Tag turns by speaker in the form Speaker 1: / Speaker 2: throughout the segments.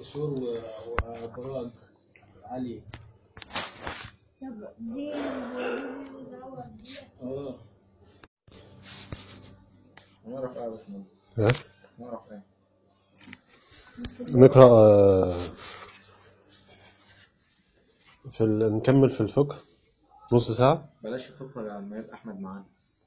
Speaker 1: قشور و- وابراج عالية
Speaker 2: طب دي الأول دي
Speaker 1: اه نعرف ايه يا باشمهندس
Speaker 3: ها؟
Speaker 1: نعرف ايه
Speaker 3: نقرأ آه، في ال... نكمل في الفقه نص ساعة
Speaker 1: بلاش الفكرة لما يبقى احمد معانا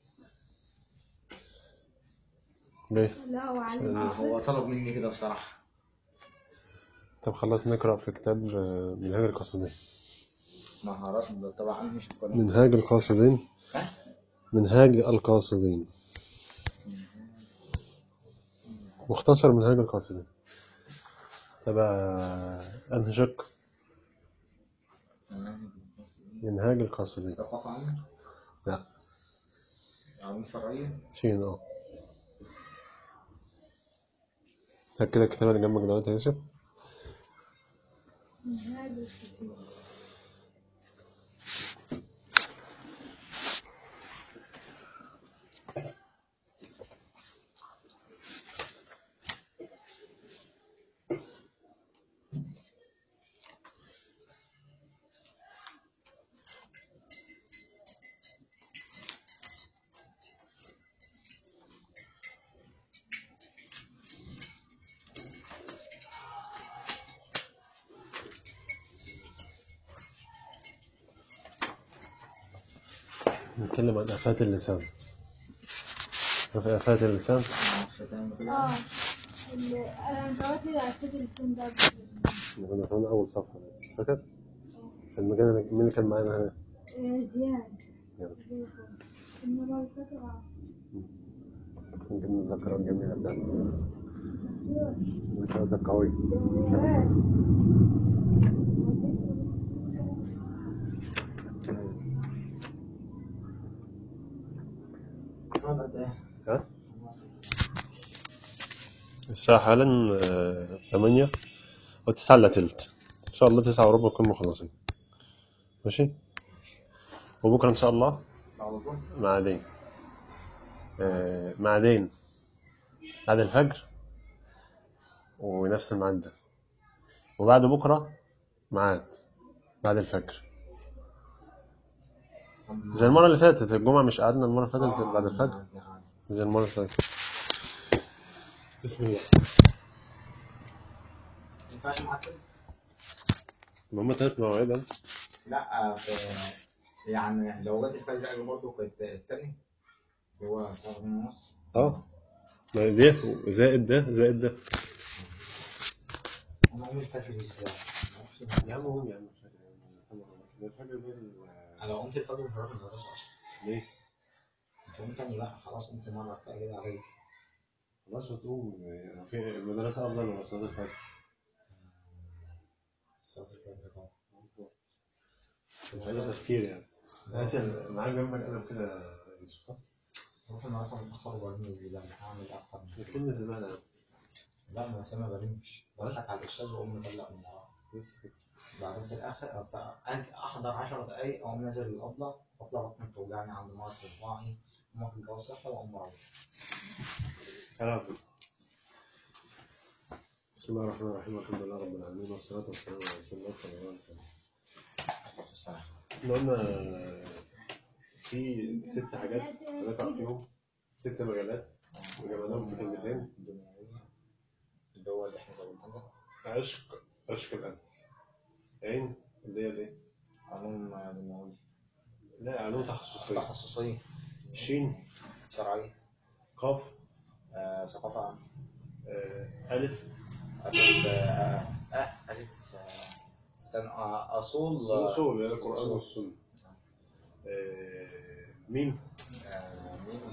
Speaker 3: ليه؟
Speaker 2: لا وعلي
Speaker 1: آه، هو طلب مني كده بصراحة
Speaker 3: طب خلاص نقرأ في كتاب آه، منهاج القاصدين
Speaker 1: مهارات طبعا مش الكلام
Speaker 3: منهاج القاصدين
Speaker 1: ها؟
Speaker 3: منهاج القاصدين مختصر منهاج القاصدين تبع أنهي شق منهاج القاصدين
Speaker 1: ثقافة عنه
Speaker 3: لا
Speaker 1: علوم شرعية
Speaker 3: شين اه هات كده الكتاب اللي جنبك دلوقتي يا يوسف
Speaker 2: منهاج الكتاب
Speaker 3: نتكلم عن آفات اللسان عارف إيه آفات اللسان
Speaker 2: اه ال- انا دلوقتي عرفت اللسان ده
Speaker 3: احنا كنا في أول صفحة فاكر؟ في المكان اللي مين اللي كان معانا هنا؟
Speaker 2: آه، زياد
Speaker 3: يلا.
Speaker 2: زي الفل. المرة اللي فاتت عرفت.
Speaker 3: يمكن الذاكرة الجميلة بتاعتنا الذاكرة قوي ها؟ الساعة حالا آه، ثمانية أو تسعة إلا تلت إن شاء الله تسعة وربع نكون مخلصين ماشي وبكرة إن شاء الله معادين آه، معادين بعد الفجر ونفس الميعاد ده وبعد بكرة ميعاد بعد الفجر زي المرة اللي فاتت الجمعة مش قعدنا المرة اللي فاتت بعد الفجر زي المرة اللي فاتت بسم الله
Speaker 1: ينفعش معاك
Speaker 3: ما هم تلات مواعيد أهو.
Speaker 1: لا في يعني لو جت الفجر اجي برضه كنت التاني اللي هو ساعة ونص
Speaker 3: اه ما دي زائد ده زائد ده
Speaker 1: انا عمري الفجر ازاي
Speaker 3: يا عم هم يا عم الفجر ده
Speaker 1: انا قمت الفجر مش هروح المدرسة اصلا
Speaker 3: ليه؟
Speaker 1: مش هقوم تاني بقى خلاص قمت مرة كفاية كده عليا
Speaker 3: خلاص بتقوم في المدرسة أفضل ولا صلاة الفجر؟
Speaker 1: صلاة الفجر طبعا
Speaker 3: مش عايز تفكير يعني هات ال- معاك جنبك قلم كده يا يوسف
Speaker 1: روح المدرسة متأخر وبرمي الزبالة هعمل إيه أكتر من كده
Speaker 3: اكتب لي زبالة يا عم.
Speaker 1: لا ما سامع برميش بضحك على الأستاذ وأقوم مطلق من وراه
Speaker 3: بس كده.
Speaker 1: بعدين في الآخر أبقى أجي أحضر 10 دقايق أقوم نازل الأبلة أطلع بطني بتوجعني عند مصر صباعي أقوم واخد جو صحي وأقوم مروح
Speaker 3: كلام بسم الله الرحمن الرحيم الحمد لله رب العالمين والصلاة والسلام على رسول الله صلى الله عليه وسلم
Speaker 1: الصلاة والسلام
Speaker 3: احنا قلنا في ست حاجات هنقرأ فيهم ست مجالات وجمعناهم في كلمتين
Speaker 1: الدنيوية اللي هو اللي إحنا زودناه ده
Speaker 3: عشق عشق الأدب عين اللي هي الايه؟
Speaker 1: علوم دنيوية
Speaker 3: لا علوم تخصصية
Speaker 1: تخصصية
Speaker 3: شين
Speaker 1: شرعية
Speaker 3: قاف
Speaker 1: آه، ثقافة عامة
Speaker 3: آه، ألف
Speaker 1: ألف آه، آه، ألف آه، استنى آه، أصول آه،
Speaker 3: الأصول اللي هي القرآن
Speaker 1: أصول.
Speaker 3: والسنة آه، ميم
Speaker 1: آه، مين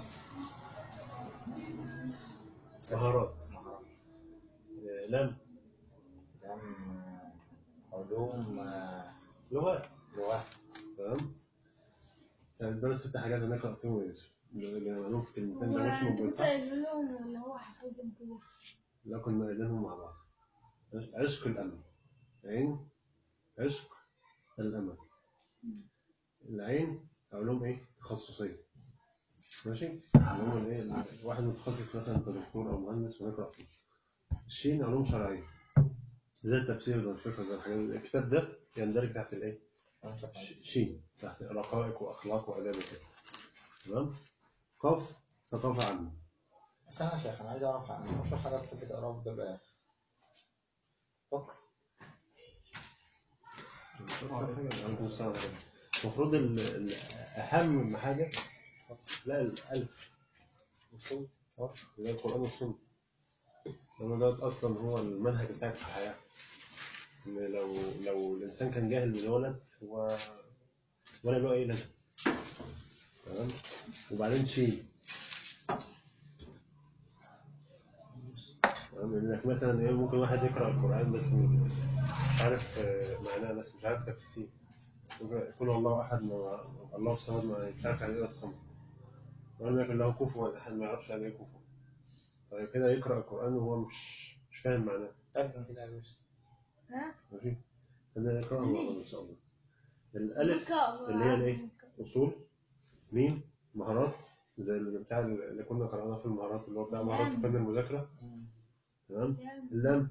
Speaker 3: مهارات
Speaker 1: مهارات
Speaker 3: آه، لام
Speaker 1: دم علوم آه،
Speaker 3: لغات
Speaker 1: لغات
Speaker 3: تمام يعني دول ست حاجات هنقرأ فيهم يا يوسف اللي معلوم في كلمتين ده مش موجود
Speaker 2: كنت
Speaker 3: صح؟
Speaker 2: قايل لهم ولا هو حافظهم كده
Speaker 3: لا كنا قايلينهم مع بعض عشق الأمل عين عشق الأمل العين علوم إيه؟ تخصصية ماشي؟ علوم الإيه؟ واحد متخصص مثلا كدكتور أو مهندس ونقرأ فيه الشين علوم شرعية زي التفسير زي الفقه زي الحاجات دي. الكتاب ده يندرج تحت الايه؟
Speaker 1: ونشوف
Speaker 3: ش- شين تحت رقائق واخلاق واداب وكده تمام؟ قاف ثقافه عامه
Speaker 1: بس انا يا شيخ انا عايز اعرف عن اكتر حاجه بتحب تقراها في الدول ايه؟ فكر
Speaker 3: عليكم السلام عليكم. المفروض ال- ال- اهم حاجه لا الالف
Speaker 1: وصول
Speaker 3: زي القرآن والسنة لأن ده أصلا هو المنهج بتاعك في الحياة إن لو لو الإنسان كان جاهل من ولد هو ولا له أي لازمة تمام وبعدين شيء تمام إنك مثلا إيه ممكن واحد يقرأ القرآن بس مش عارف آه، معناه بس مش عارف تفسير ممكن يكون الله أحد ما الله الصمد ما مش عارف يعني إيه الصمد ولم يكن له كفوا أحد ما يعرفش يعني إيه كفوا طيب كده يقرأ القرآن وهو مش مش فاهم معناه
Speaker 1: ترجم كده يا يوسف
Speaker 2: ها؟
Speaker 3: ماشي أنا أقرأ إن شاء الله الألف
Speaker 2: بكاء.
Speaker 3: اللي هي الإيه؟ أصول ميم مهارات زي اللي بتاع اللي كنا قرأناه في المهارات اللي هو بتاع مهارات فن المذاكرة تمام اللام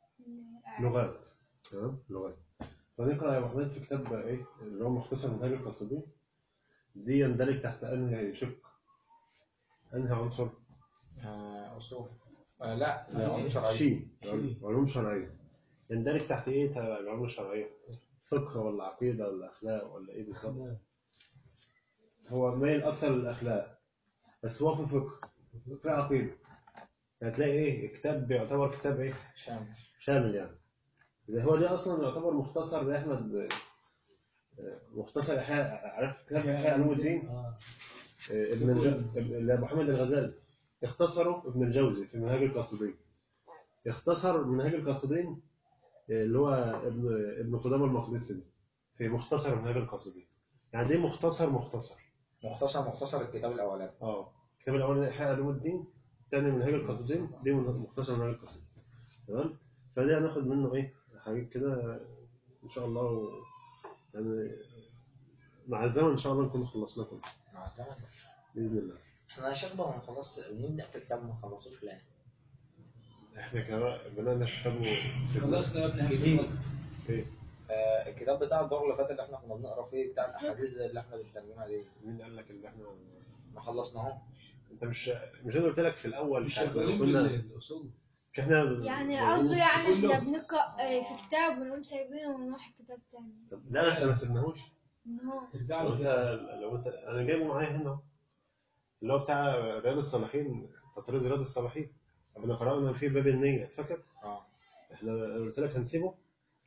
Speaker 3: لغات تمام لغات فنقرأ يا أبو حميد في كتاب إيه اللي هو مختصر منهاج القاصدين دي يندرج تحت أنهي شق أنهي عنصر
Speaker 1: آه، اصول آه، لا علوم شرعيه
Speaker 3: شيء علوم شرعية يندرج تحت إيه تحت العلوم الشرعية فقه ولا عقيدة ولا أخلاق ولا إيه بالظبط هو مايل أكثر للأخلاق بس هو في فقه في عقيدة هتلاقي إيه كتاب بيعتبر كتاب إيه
Speaker 1: شامل
Speaker 3: شامل يعني زي هو ده أصلا يعتبر مختصر لأحمد آه، مختصر إحياء عارف كتاب إحياء علوم الدين
Speaker 4: اه
Speaker 3: آه، ابن الج... اللي أبو حامد الغزالي اختصره ابن الجوزي في منهاج القاصدين اختصر منهاج القاصدين آه، اللي هو ابن ابن قدامى المقدسي في مختصر منهاج القاصدين يعني دي مختصر مختصر
Speaker 1: مختصر مختصر الكتاب الاولاني
Speaker 3: اه الكتاب الاول احياء علوم الدين الثاني منهاج القاصدين دي من- مختصر منهاج القاصدين تمام فدي هناخد منه ايه حاجات كده ان شاء الله و... يعني مع الزمن ان شاء الله نكون خلصنا كله
Speaker 1: مع الزمن
Speaker 3: باذن الله
Speaker 1: انا شايف بقى ما نخلص نبدا في كتاب ما نخلصوش لا
Speaker 3: احنا كمان بدانا نشربه في
Speaker 4: خلصنا يا ابني
Speaker 1: كتير.
Speaker 3: ايه
Speaker 1: آه، الكتاب بتاع الدور اللي فات اللي احنا كنا بنقرا فيه بتاع الاحاديث اللي احنا بنترجمها دي
Speaker 3: مين قال لك اللي احنا
Speaker 1: ما خلصناهوش
Speaker 3: انت مش مش انا قلت لك في الاول
Speaker 4: مش
Speaker 3: ساعة ما
Speaker 4: شغالين
Speaker 3: كنا
Speaker 4: بالاصول
Speaker 3: مش احنا
Speaker 2: يعني قصده يعني
Speaker 4: كله.
Speaker 2: احنا بنقرا آه، في كتاب ونقوم سايبينه ونروح كتاب تاني
Speaker 3: طب لا احنا ما سيبناهوش
Speaker 2: ان هو
Speaker 4: ترجع
Speaker 3: لو انت
Speaker 4: له
Speaker 3: لو انت انا جايبه معايا هنا اهو. اللي هو بتاع رياض الصالحين تطريز رياض الصالحين احنا قرانا فيه باب النية فاكر؟
Speaker 1: اه
Speaker 3: احنا أنا قلت لك هنسيبه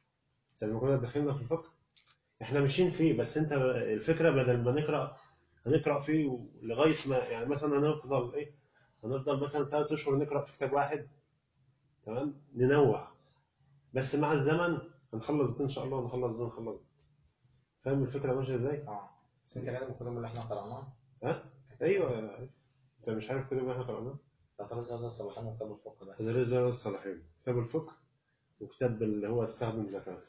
Speaker 3: زي ما كنا داخلين في الفقه احنا ماشيين فيه بس انت الفكره بدل ما نقرا هنقرا فيه لغايه ما يعني مثلا هنفضل ايه هنفضل مثلا ثلاث اشهر نقرا في كتاب واحد تمام ننوع بس مع الزمن هنخلص ده ان شاء الله ونخلص ده ونخلص ده فاهم الفكره ماشيه ازاي؟
Speaker 1: اه بس انت كاتب الكتب اللي احنا قراناها
Speaker 3: ها؟ ايوه أنا عارف. انت مش عارف كتاب احنا قراناه؟
Speaker 1: تطرز هذا الصلاحين وكتاب الفقه بس
Speaker 3: هذا رزق الصالحين كتاب الفقه وكتاب اللي هو استخدم زكاة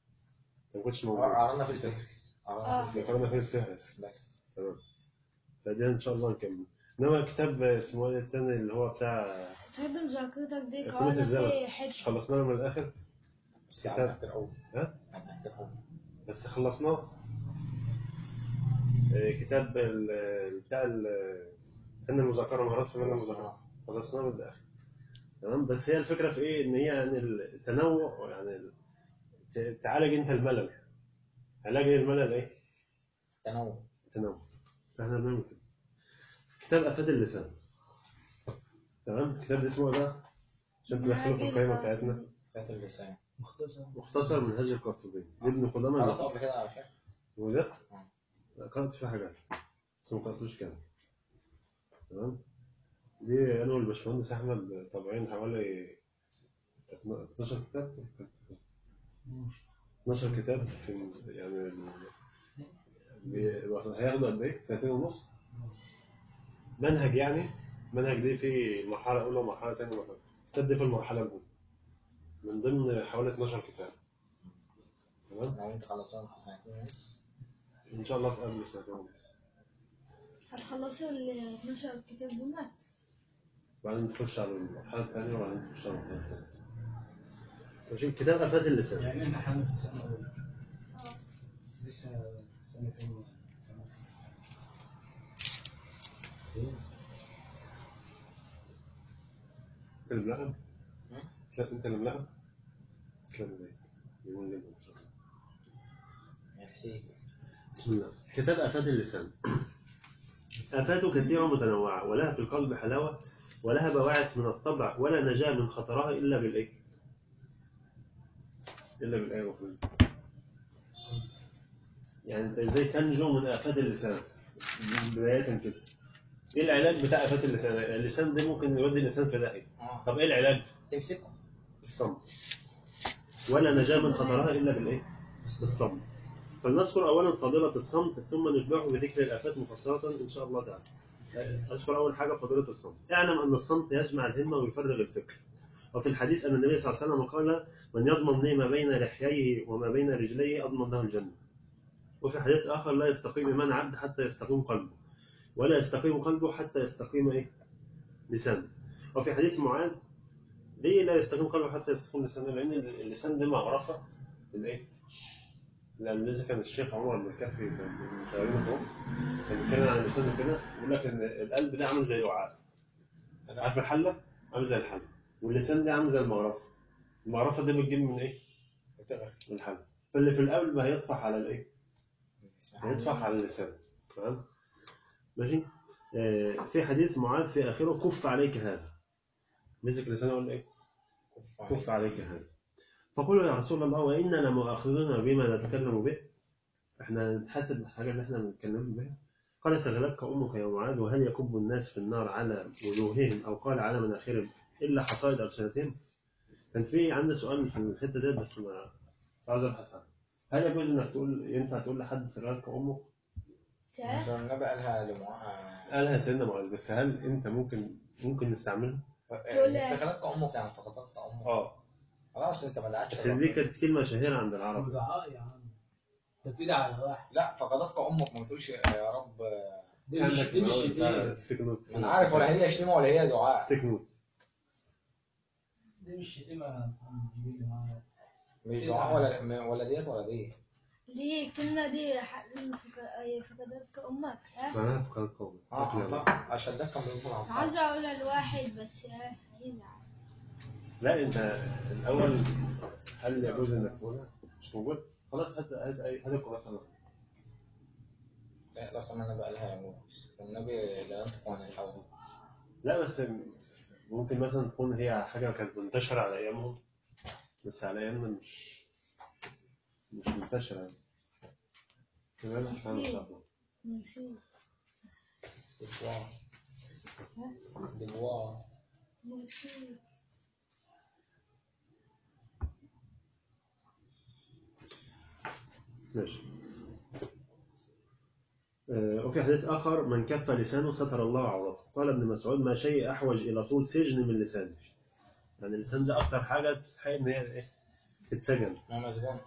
Speaker 3: ما كنتش موجود
Speaker 1: قرانا في الفهرس قرانا في
Speaker 3: ذكرنا فيه الفهرس
Speaker 1: بس
Speaker 3: تمام فده ان شاء الله نكمل انما كتاب اسمه ايه التاني اللي هو بتاع
Speaker 2: تقدم ذاكرتك دي
Speaker 3: كلية
Speaker 2: قرانا
Speaker 3: الزمن
Speaker 2: في
Speaker 3: مش
Speaker 2: حته
Speaker 3: خلصناه من الاخر
Speaker 1: بس على تحت الاول
Speaker 3: ها
Speaker 1: على تحت الاول
Speaker 3: بس خلصناه إيه، كتاب ال- بتاع ال- فن المذاكرة مهارات في فن المذاكرة خلصناه من الاخر تمام بس هي الفكرة في ايه ان هي يعني التنوع يعني ال- ت- تعالج انت الملل علاج الملل ايه
Speaker 1: تنوع
Speaker 3: تنوع فاحنا بنعمل كده كتاب افاد اللسان تمام الكتاب ده اسمه ايه بقى عشان تدخله في القائمه بتاعتنا
Speaker 1: فات اللسان
Speaker 4: مختصر
Speaker 3: مختصر منهج القاصدين دي ابن قدامى
Speaker 1: قرأته قبل
Speaker 3: المقدسي
Speaker 1: كده على فكره
Speaker 3: وده
Speaker 1: آه.
Speaker 3: لا، قرأت فيه حاجات بس ما قرأتوش كامل تمام دي انا والباشمهندس احمد طابعين حوالي 12 كتاب 12 كتاب في يعني ال- بي- هياخدوا قد ايه؟ سنتين ونص؟ منهج يعني منهج دي في مرحلة أولى ومرحلة تانية ومرحلة الكتاب دي في المرحلة الأولى من ضمن حوالي 12 كتاب تمام؟
Speaker 1: انا وانت خلصنا في سنتين ونص
Speaker 3: إن شاء الله في قبل سنتين ونص
Speaker 2: هتخلصوا ال 12 كتاب دول
Speaker 3: وبعدين تخش على المرحلة الثانية وبعدين تخش على المرحلة الثالثة ماشي كتاب آفات اللسان
Speaker 4: يعني احنا حالنا في سنة أولى
Speaker 2: اه
Speaker 4: لسه سنة ثانية إيه؟
Speaker 3: انت اللي ملقب؟ لا انت اللي ملقب؟ تسلم عليك يقول جدا ان شاء الله
Speaker 1: ميرسي
Speaker 3: بسم الله كتاب آفات اللسان آفاته كثيرة متنوعة ولها في القلب حلاوة ولها بواعث من الطبع ولا نجاة من خطرها إلا بالإيه؟ إلا بالآية والقرآن يعني أنت إزاي تنجو من آفات اللسان؟ بداية كده إيه العلاج بتاع آفات اللسان؟ اللسان ده ممكن يودي الإنسان في داهية
Speaker 1: اه
Speaker 3: طب إيه العلاج؟
Speaker 1: تمسكه
Speaker 3: الصمت ولا نجاة من خطرها إلا بالإيه؟ بالصمت فلنذكر أولا فضيلة الصمت ثم نشبعه بذكر الآفات مفصلة إن شاء الله تعالى أذكر أول حاجة فضيلة الصمت اعلم أن الصمت يجمع الهمة ويفرغ الفكر وفي الحديث أن النبي صلى الله عليه وسلم قال من يضمن لي ما بين لحييه وما بين رجليه أضمن له الجنة وفي حديث آخر لا يستقيم إيمان عبد حتى يستقيم قلبه ولا يستقيم قلبه حتى يستقيم إيه؟ لسانه وفي حديث معاذ ليه لا يستقيم قلبه حتى يستقيم لسانه لأن اللسان ده معرفة بالإيه؟ لأن لسه كان الشيخ عمر بن الكافي من شهرين اهو كان بيتكلم عن اللسان كده بيقول لك إن القلب ده عامل زي وعاء عارف الحلة؟ عامل زي الحلة واللسان ده عامل زي المغرفة المغرفة دي بتجيب من إيه؟
Speaker 1: بتغرق
Speaker 3: من الحلة فاللي في القلب هيطفح على الإيه؟ هيطفح على اللسان تمام؟ ماشي؟ آه في حديث معاذ في آخره كف عليك هذا مسك لسانه وقال إيه؟ كف عليك هذا فقولوا يا رسول الله وإنا لمؤاخذون بما نتكلم به احنا نتحاسب الحاجة اللي احنا بنتكلم بها قال سغلتك أمك يا معاذ وهل يكب الناس في النار على وجوههم أو قال على مناخرهم إلا حصائد ألسنتهم كان في عندي سؤال في الحتة ديت بس ما عاوز أبحث عنه هل يجوز إنك تقول ينفع تقول لحد سغلتك أمك؟
Speaker 2: ساعة
Speaker 1: عشان النبي قالها لمعاذ
Speaker 3: قالها سيدنا معاذ بس هل أنت ممكن ممكن نستعملها؟
Speaker 2: تقول إيه؟
Speaker 1: استغلتك امك يعني فقدت امك
Speaker 3: اه
Speaker 1: خلاص انت ما دعتش
Speaker 3: بس دي كانت كلمة شهيرة عند العرب
Speaker 4: دعاء يا عم انت بتدعي على واحد
Speaker 1: لا فقدتك امك ما بتقولش يا رب
Speaker 4: دي مش دي مش شتيمة
Speaker 3: ستيكنوت
Speaker 1: انا عارف ولا هي شتيمه ولا هي دعاء
Speaker 3: ستيكنوت
Speaker 4: دي مش شتيمة يا عم. دي معايا.
Speaker 1: مش دعاء ولا ولا ديت ولا دي
Speaker 2: ليه الكلمة دي ح- فك- فقدتك أمك ها
Speaker 3: معناها فقدت قومك
Speaker 1: اه طبعا عشان ده كان بيقول عن
Speaker 2: عاوزة أقولها لواحد بس ها هيزعل
Speaker 3: لا انت الاول هل يجوز انك تقولها مش موجود خلاص هات هات اي هات الكراسه اللي
Speaker 1: لا لا اصلا النبي قالها يا موسى والنبي لا ينطق عن الهوى
Speaker 3: لا بس ممكن مثلا تكون هي حاجه كانت منتشره على ايامهم بس على ايامنا مش مش منتشره يعني تمام احسن ان شاء الله
Speaker 2: نسيت
Speaker 1: دبوار دبوار
Speaker 2: نسيت
Speaker 3: ماشي آه، وفي حديث آخر من كف لسانه ستر الله عورته قال ابن مسعود ما شيء أحوج إلى طول سجن من لسانه يعني اللسان ده أكتر حاجة تستحق إن هي إيه تتسجن
Speaker 1: ما مسجون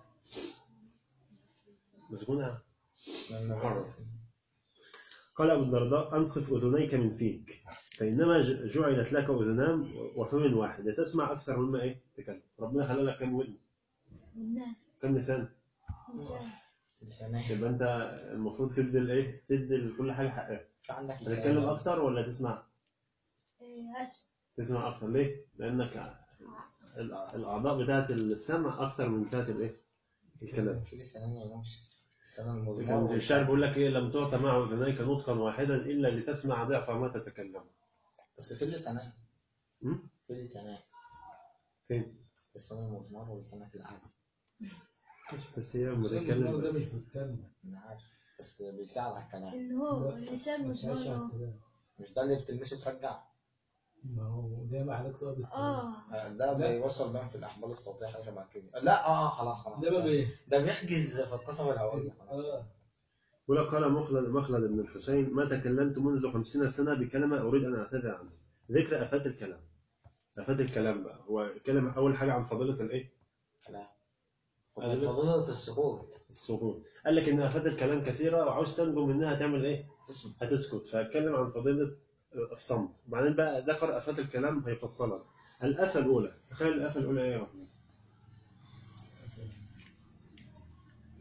Speaker 3: مسجونة
Speaker 1: من مبارس
Speaker 3: قال أبو الدرداء أنصف أذنيك من فيك فإنما ج- جعلت لك أذنان وفم واحد لتسمع أكثر مما إيه تكلم ربنا خلى لك كم ودن
Speaker 2: منها
Speaker 3: كم لسان
Speaker 2: لسان
Speaker 1: لسانه
Speaker 3: يبقى أنت المفروض تدي الإيه تدي لكل حاجة حقها
Speaker 1: في عندك
Speaker 3: هتتكلم
Speaker 1: لسان
Speaker 3: أكتر ولا تسمع
Speaker 2: إيه، أسف
Speaker 3: تسمع أكتر ليه؟ لأنك ال- الأعضاء بتاعت السمع أكتر من بتاعت الإيه؟ الكلام.
Speaker 1: في لسانين يا موسى لسان
Speaker 3: كان
Speaker 1: المزمار
Speaker 3: الشاعر بيقول لك إيه لم تعطى معه أذنيك نطقا واحدا إلا لتسمع ضعف ما تتكلم.
Speaker 1: بس في لسانين
Speaker 3: م?
Speaker 1: في لسانين
Speaker 3: فين؟
Speaker 1: لسان المزمار ولسانك العادي
Speaker 3: بس هي لما
Speaker 4: بس المزمار ده
Speaker 3: تتكلم
Speaker 4: مش بيتكلم
Speaker 1: انا عارف بس بيساعد على الكلام
Speaker 2: إن هو اللسان
Speaker 4: ما فيهاش
Speaker 2: مسمار
Speaker 4: اعتدال.
Speaker 1: مش ده اللي بتلمسه ترجع
Speaker 4: ما هو ده ما علاقته بالكلام.
Speaker 2: آه
Speaker 1: آه، ده
Speaker 4: لا.
Speaker 1: بيوصل بقى في الاحبال الصوتيه حاجه شبه كده لا اه اه خلاص خلاص
Speaker 4: ده ما بيه
Speaker 1: ده بيحجز في القصب الهوائيه خلاص
Speaker 4: اه
Speaker 3: يقول لك قال مخلد مخلد بن الحسين ما تكلمت منذ خمسين سنة بكلمة أريد أن أعتذر عنها. ذكر آفات الكلام. آفات الكلام بقى هو كلمة أول حاجة عن فضيلة الإيه؟
Speaker 1: كلام
Speaker 3: فضيلة
Speaker 1: فضيلة السكوت
Speaker 3: السكون. قال لك إن آفات الكلام كثيرة وعاوز تنجو منها تعمل إيه؟
Speaker 1: تسمع
Speaker 3: هتسكت فهتكلم عن فضيلة الصمت وبعدين بقى ذكر آفات الكلام هيفصلها الآفة الأولى تخيل الآفة الأولى إيه يا محمد؟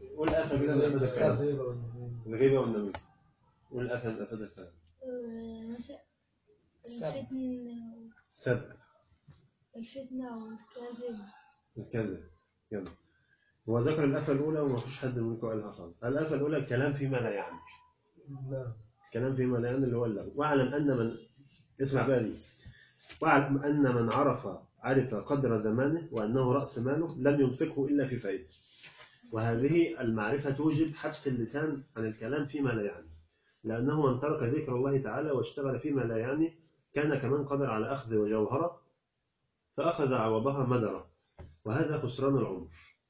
Speaker 3: قول قفا كده من قفا الكلام
Speaker 4: الغيبة والنميمة.
Speaker 3: الغيبة والنميمة قول قفا من قفا الكلام
Speaker 2: آه، مثلا
Speaker 1: السب.
Speaker 2: الفتنة
Speaker 3: السب
Speaker 2: الفتنة والكذب
Speaker 3: الكذب يلا هو ذكر القفا الأولى وما فيش حد منكم قالها خالص القفا الأولى الكلام فيما لا يعني
Speaker 4: لا
Speaker 3: الكلام فيما لا يعني اللي هو اللغو واعلم أن من اسمع بقى دي واعلم أن من عرف عرف قدر زمانه وأنه رأس ماله لم ينفقه إلا في فائدة وهذه المعرفة توجب حبس اللسان عن الكلام فيما لا يعني لأنه من ترك ذكر الله تعالى واشتغل فيما لا يعني كان كمن قدر على أخذ جوهرة فأخذ عوضها مدرة وهذا خسران العمر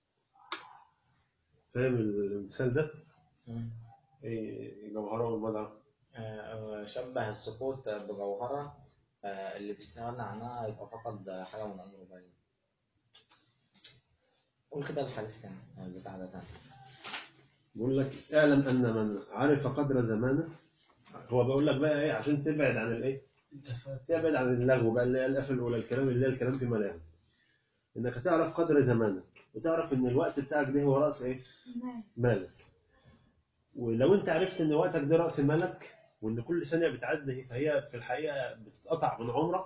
Speaker 3: فاهم المثال ده؟
Speaker 1: مم.
Speaker 3: إيه جوهرة والمدرة
Speaker 1: آه، شبه السقوط بجوهرة آه، اللي بيستغنى عنها يبقى فقد حاجة من عمره باين قول كده الحديث تاني آه، بتاع ده تاني
Speaker 3: بيقول لك اعلم أن من عرف قدر زمانه هو بيقول لك بقى إيه عشان تبعد عن الإيه؟ تبعد عن اللغو بقى اللي هي القفل الأولى الكلام اللي هي الكلام في ملام إنك تعرف قدر زمانك وتعرف إن الوقت بتاعك ده هو رأس إيه؟
Speaker 2: مال
Speaker 3: مالك ولو أنت عرفت إن وقتك ده رأس مالك وإن كل ثانية بتعدي فهي في الحقيقة بتتقطع من عمرك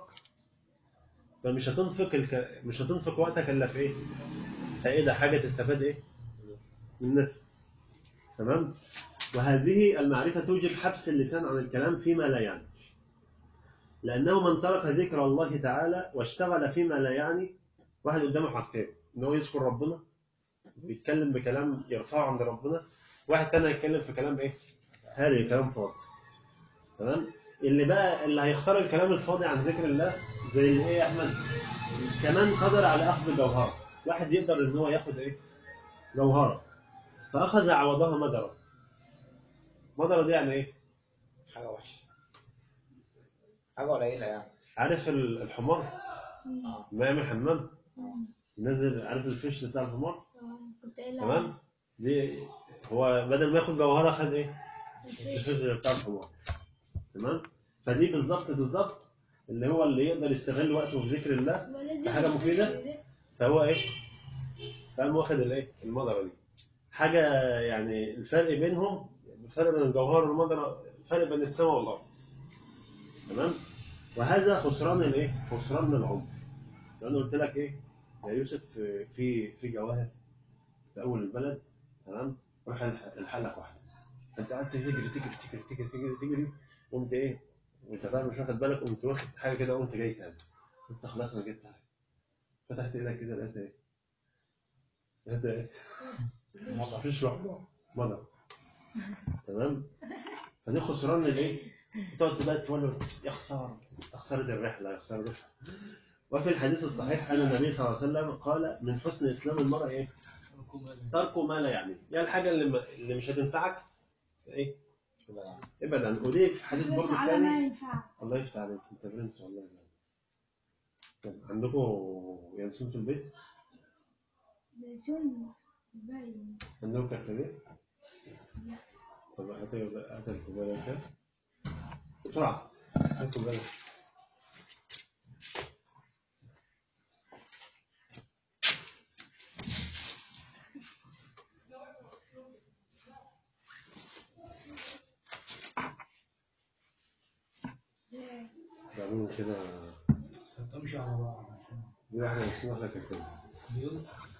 Speaker 3: فمش هتنفق الك... مش هتنفق وقتك إلا في إيه؟ فإيه ده حاجة تستفاد إيه؟ من النفع تمام؟ وهذه المعرفة توجب حبس اللسان عن الكلام فيما لا يعني لأنه من ترك ذكر الله تعالى واشتغل فيما لا يعني واحد قدامه حاجتين إن هو يذكر ربنا ويتكلم بكلام يرفعه عند ربنا واحد تاني هيتكلم في كلام إيه؟ هاري كلام فاضي تمام؟ اللي بقى اللي هيختار الكلام الفاضي عن ذكر الله زي اللي إيه يا أحمد؟ كمان قدر على أخذ جوهرة واحد يقدر إن هو ياخد إيه؟ جوهرة فأخذ عوضها مدرة مدرة دي يعني إيه؟
Speaker 1: حاجة وحشة حاجة قليلة يعني
Speaker 3: عارف ال- الحمار
Speaker 1: اه
Speaker 3: ما يعمل حمام
Speaker 2: مم.
Speaker 3: نزل عارف الفيش بتاع الحمار
Speaker 2: آه، كنت قايل
Speaker 3: تمام دي هو بدل ما ياخد جوهره خد ايه الفيش بتاع الحمار تمام فدي بالظبط بالظبط اللي هو اللي يقدر يستغل وقته في ذكر الله في حاجة مفيدة؟ فهو ايه فقام واخد الايه المضره دي حاجه يعني الفرق بينهم الفرق بين الجوهر والمضره الفرق بين السماء والارض تمام وهذا خسران الايه خسران العمر لأنه قلت لك ايه يا يوسف في في جواهر في اول البلد تمام روح الح- الحق لك واحده انت قعدت تجري تجري تجري تجري تجري تجري قمت ايه وانت بقى مش واخد بالك قمت واخد حاجه كده وقمت جاي تاني قلت خلاص انا جبت حاجه فتحت ايدك كده لقيت ايه لقيت ايه مفيش واحده مضى تمام فدي خسران الايه تقعد بقى تولد يا خساره يا خساره الرحله يا خساره الرحله وفي الحديث الصحيح ان النبي صلى الله عليه وسلم قال من حسن اسلام المرء ايه تركه ما لا يعني يعني الحاجه اللي, ما اللي مش هتنفعك ايه
Speaker 1: كده
Speaker 3: ابعد عنه ودي في حديث
Speaker 2: بس
Speaker 3: برضه
Speaker 2: على ما
Speaker 3: الثاني
Speaker 2: ينفع
Speaker 3: الله يفتح عليك انت برنس والله طب عندكم ينسون في البيت
Speaker 2: ده سن باين
Speaker 3: عندكم كركديه طب هات هات الكوبايه كده بسرعه هات الكوبايه
Speaker 2: لا.
Speaker 3: بعملوا كده
Speaker 4: تمشي على بعض
Speaker 3: دي واحده ينسون واحده كركديه
Speaker 4: بيقول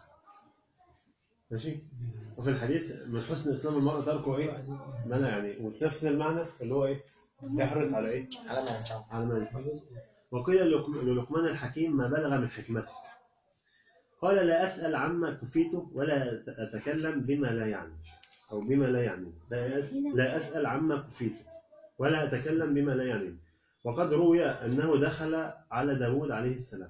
Speaker 3: ماشي وفي الحديث من حسن اسلام المرء تركه ايه ما لا يعني وفي نفس المعنى اللي هو ايه يحرص على ايه
Speaker 1: على ما ينفع
Speaker 3: على ما ينفع
Speaker 4: بيقول
Speaker 3: وقيل للق- للقمان الحكيم ما بلغ من حكمته قال لا أسأل عما كفيته ولا أتكلم بما لا يعني أو بما لا يعني لا, أس... لا أسأل عما كفيته ولا أتكلم بما لا يعني وقد روي أنه دخل على داود عليه السلام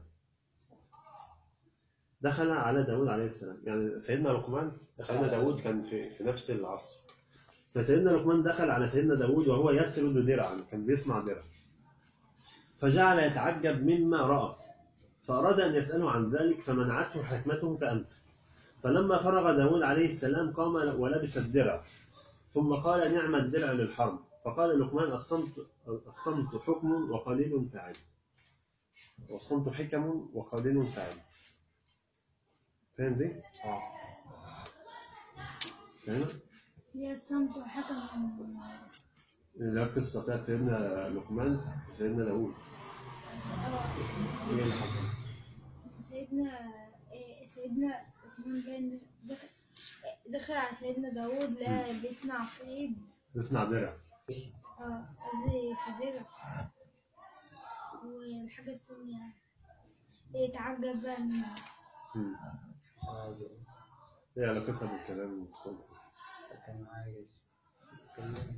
Speaker 3: دخل على داود عليه السلام يعني سيدنا لقمان سيدنا داود كان في, في نفس العصر فسيدنا لقمان دخل على سيدنا داود وهو يسرد درعا كان بيصنع درع فجعل يتعجب مما رأى فأراد أن يسأله عن ذلك فمنعته حكمته فأمسك فلما فرغ داود عليه السلام قام ولبس الدرع ثم قال نعم الدرع للحرب فقال لقمان الصمت الصمت حكم وقليل فعل والصمت حكم وقليل فعل فاهم دي؟
Speaker 1: اه
Speaker 3: هنا
Speaker 2: هي الصمت وحكم
Speaker 3: اللي هي القصة بتاعت سيدنا لقمان وسيدنا داوود ايه اللي حصل؟
Speaker 2: سيدنا إيه، سيدنا عثمان كان دخل دخل على سيدنا داوود لا بيصنع فيد
Speaker 3: نصنع درع
Speaker 1: فيه
Speaker 2: اه قصدي في درع والحاجة التانية يتعجب بقى من
Speaker 3: مم.
Speaker 1: كان عايز يقول
Speaker 3: ايه علاقتها بالكلام والصوت؟
Speaker 1: كان عايز يتكلم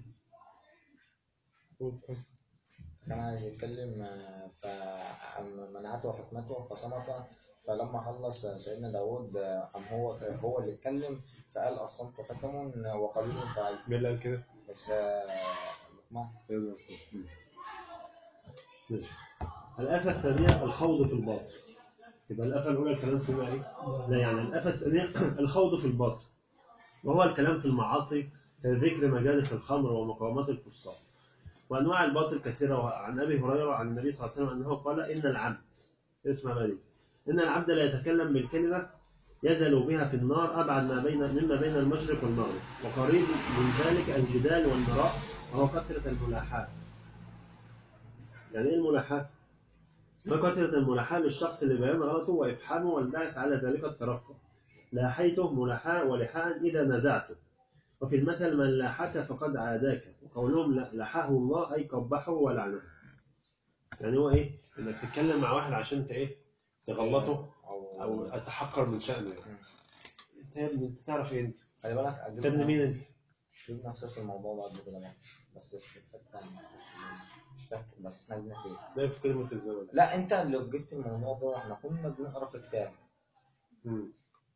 Speaker 1: كان عايز يتكلم آه، فمنعته حكمته فصمت فلما خلص سيدنا داود آه، قام هو هو اللي اتكلم فقال الصمت حكم وقليل فعل
Speaker 3: مين اللي قال كده؟
Speaker 1: بس آه، لقمان
Speaker 3: سيدنا لقمان. مم. ماشي الآفة الثانية الخوض في الباطل يبقى الآفة الأولى الكلام فيما إيه؟ لا يعني الآفة الثانية الخوض في الباطل وهو الكلام في المعاصي كذكر مجالس الخمر ومقامات الفساق وأنواع الباطل كثيرة وعن أبي هريرة عن النبي صلى الله عليه وسلم أنه قال إن العبد اسمع بقى دي إن العبد لا يتكلم بالكلمة يزل بها في النار أبعد ما بين مما بين المشرق والمغرب وقريب من ذلك الجدال والمراء وهو كثرة الملاحاة يعني إيه الملاحاة؟ ما كثرة الملاحاة للشخص لبيان غلطه وإفحامه والبعث على ذلك الترفع لاحيته ملاحاة ولحاء إذا نزعته وفي المثل من لاحك فقد عاداك وقولهم لا- لحاه الله أي قبحه ولعنه يعني هو إيه؟ إنك تتكلم مع واحد عشان ت إيه؟ تغلطه
Speaker 1: او
Speaker 3: أو تحقر من شأنه يعني.
Speaker 1: مم.
Speaker 3: أنت يا ابني أنت تعرف إيه أنت؟
Speaker 1: خلي بالك
Speaker 3: أنت ابن مين أنت؟
Speaker 1: جبنا نفس الموضوع بعد كده بقى. بس في حته مش فاكر بس احنا جبنا فين
Speaker 3: ده في كلمة الزمن
Speaker 1: لا انت اللي جبت الموضوع ده احنا كنا بنقرا في كتاب
Speaker 3: مم.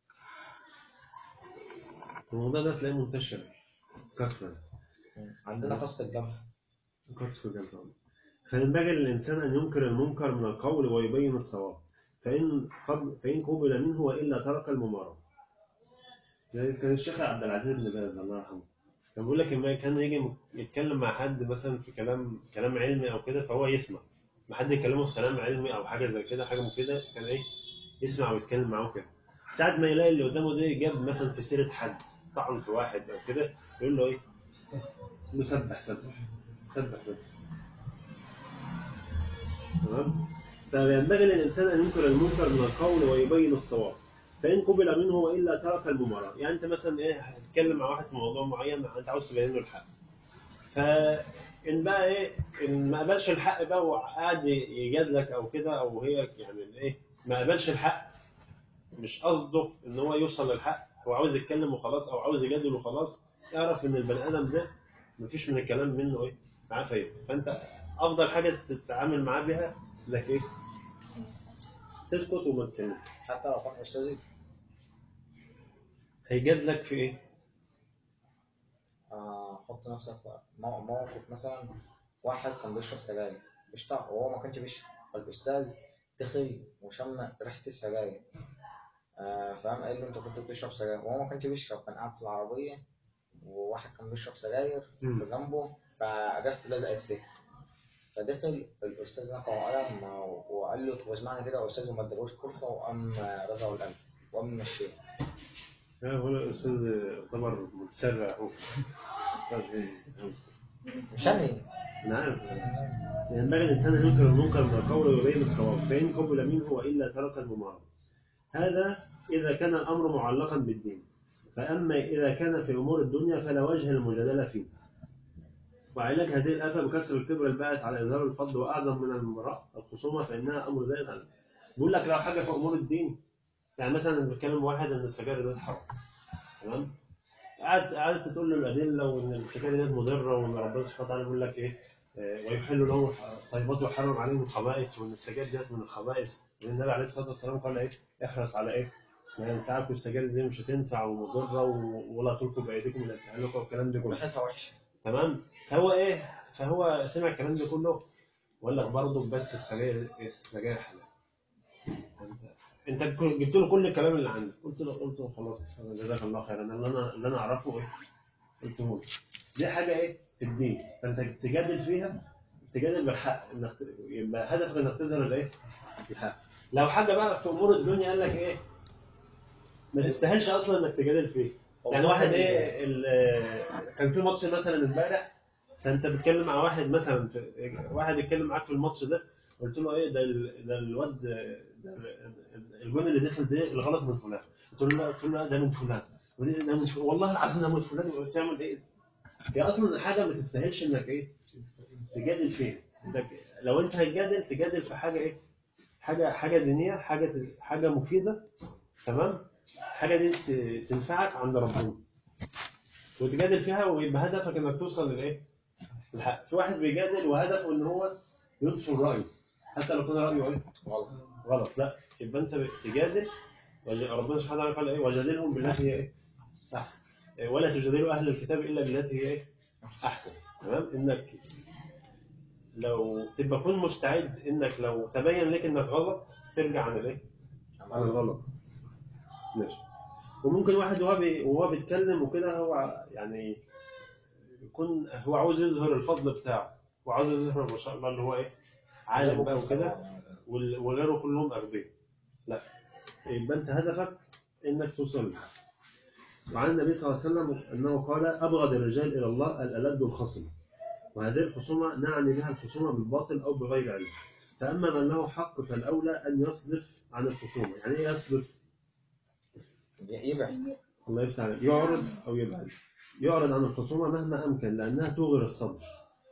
Speaker 3: الموضوع ده تلاقيه منتشر كثرة
Speaker 1: عندنا قصة الجبهة
Speaker 3: قصف الجبهة فينبغي للإنسان أن ينكر المنكر من القول ويبين الصواب فإن قبل فإن قبل منه وإلا ترك الممارسة زي كان الشيخ عبد العزيز بن باز الله يرحمه كان بيقول لك لما كان يجي يتكلم مع حد مثلا في كلام كلام علمي أو كده فهو يسمع ما حد يكلمه في كلام علمي أو حاجة زي كده حاجة مفيدة كان إيه يسمع ويتكلم معاه كده ساعة ما يلاقي اللي قدامه ده جاب مثلا في سيرة حد طعن في واحد أو كده يقول له إيه؟ يقول له سبح سبح سبح سبح تمام فينبغي للإنسان أن ينكر المنكر من القول ويبين الصواب فإن قبل منه وإلا ترك المماراة يعني أنت مثلا إيه هتتكلم مع واحد في موضوع معين أنت عاوز تبين له الحق فإن بقى إيه إن ما قبلش الحق بقى وقعد يجادلك أو كده أو هي يعني إيه ما قبلش الحق مش قصده إن هو يوصل للحق هو عاوز يتكلم وخلاص أو عاوز يجادل وخلاص يعرف إن البني آدم ده مفيش من الكلام منه إيه معاه فايدة فأنت أفضل حاجة تتعامل معاه بها إنك إيه تسكت وما تتكلمش
Speaker 1: حتى لو كان أستاذي
Speaker 3: هيجادلك في إيه؟
Speaker 1: آه، حط نفسك في مو- موقف مثلا واحد كان بيشرب سجاير بيشتغل وهو ما كانش بيشرب فالأستاذ دخل وشم ريحة السجاير آه، فقام قال له أنت كنت بتشرب سجاير وهو ما كانش بيشرب كان قاعد في العربية وواحد كان بيشرب سجاير
Speaker 3: مم.
Speaker 1: في جنبه فريحته لزقت فيه فدخل الأستاذ نقع وقلم وقال له طب اسمعني كده يا أستاذ وما ادالوش فرصة وقام رزعه القلم وقام مشيه
Speaker 3: ها هو الأستاذ يعتبر متسرع أهو طيب إيه؟
Speaker 1: مش أنا
Speaker 3: أنا عارف ينبغي الإنسان أن ينكر المنكر من القول ويبين الصواب فإن قبل منه وإلا ترك الممارسة هذا إذا كان الأمر معلقا بالدين فأما إذا كان في أمور الدنيا فلا وجه للمجادلة فيه وعلاج هذه الآفة بكسر الكبر الباعث على إظهار الفضل وأعظم من المراء الخصومة فإنها أمر زائد عنه بيقول لك لو حاجة في أمور الدين يعني مثلا بتكلم واحد إن السجاير ده حرام تمام قعدت قعدت تقول له الأدلة وإن السجاير دي مضرة وإن ربنا سبحانه وتعالى بيقول لك إيه آه، ويحل لهم طيبات ويحرم عليهم الخبائث وإن السجاير ديت من الخبائث وإن النبي عليه الصلاة والسلام قال إيه احرص على إيه ما ينفعكم السجاير دي مش هتنفع ومضرة و- ولا تلقوا بأيديكم إلى التهلكة والكلام ده كله
Speaker 1: وريحتها وحشة
Speaker 3: تمام فهو ايه فهو سمع الكلام ده كله وقال لك برضه بس السجاير السجاير حلال انت انت جبت له كل الكلام اللي عندك قلت له قلت له خلاص جزاك الله خيرا اللي انا اللي انا اعرفه ايه قلته له دي حاجه ايه في الدين فانت تجادل فيها تجادل بالحق انك ت- يبقى هدفك انك تظهر الايه الحق لو حاجه بقى في امور الدنيا قال لك ايه ما تستاهلش اصلا انك تجادل فيه يعني واحد ايه ال- كان في ماتش مثلا امبارح فانت بتتكلم مع واحد مثلا في واحد يتكلم معاك في الماتش ده قلت له ايه ده ال- ده الواد ده الجون اللي دخل ده الغلط من فلان قلت له لا قلت له لا ده من فلان ودي- ده من فلان. والله العظيم ده من فلان وتعمل ايه هي اصلا حاجه ما تستاهلش انك ايه تجادل فيها انك لو انت هتجادل تجادل في حاجه ايه حاجه حاجه دينيه حاجه حاجه مفيده تمام حاجه دي ت- تنفعك عند ربنا وتجادل فيها ويبقى هدفك انك توصل للايه الحق في واحد بيجادل وهدفه ان هو ينشر رايه حتى لو كان رايه ايه
Speaker 1: غلط
Speaker 3: غلط لا يبقى انت تجادل وج- ربنا سبحانه وتعالى قال ايه وجادلهم بالتي هي ايه احسن إيه، ولا تجادلوا اهل الكتاب الا بالتي هي ايه احسن تمام انك لو تبقى كن مستعد انك لو تبين لك انك غلط ترجع عن الايه عن الغلط ماشي وممكن واحد وهو بي- وهو بيتكلم وكده هو يعني يكون هو عاوز يظهر الفضل بتاعه وعاوز يظهر ما شاء الله اللي هو ايه عالم بقى وكده وال- وغيره كلهم اغبياء لا يبقى انت هدفك انك توصل له وعن النبي صلى الله عليه وسلم انه قال ابغض الرجال الى الله الالد الخصم وهذه الخصومه نعني بها الخصومه بالباطل او بغير علم فاما من له حق فالاولى ان يصدف عن الخصومه يعني ايه يصدف
Speaker 1: يبعد
Speaker 3: الله يفتح عليك يعرض او يبعد يعرض عن الخصومه مهما امكن لانها توغر الصدر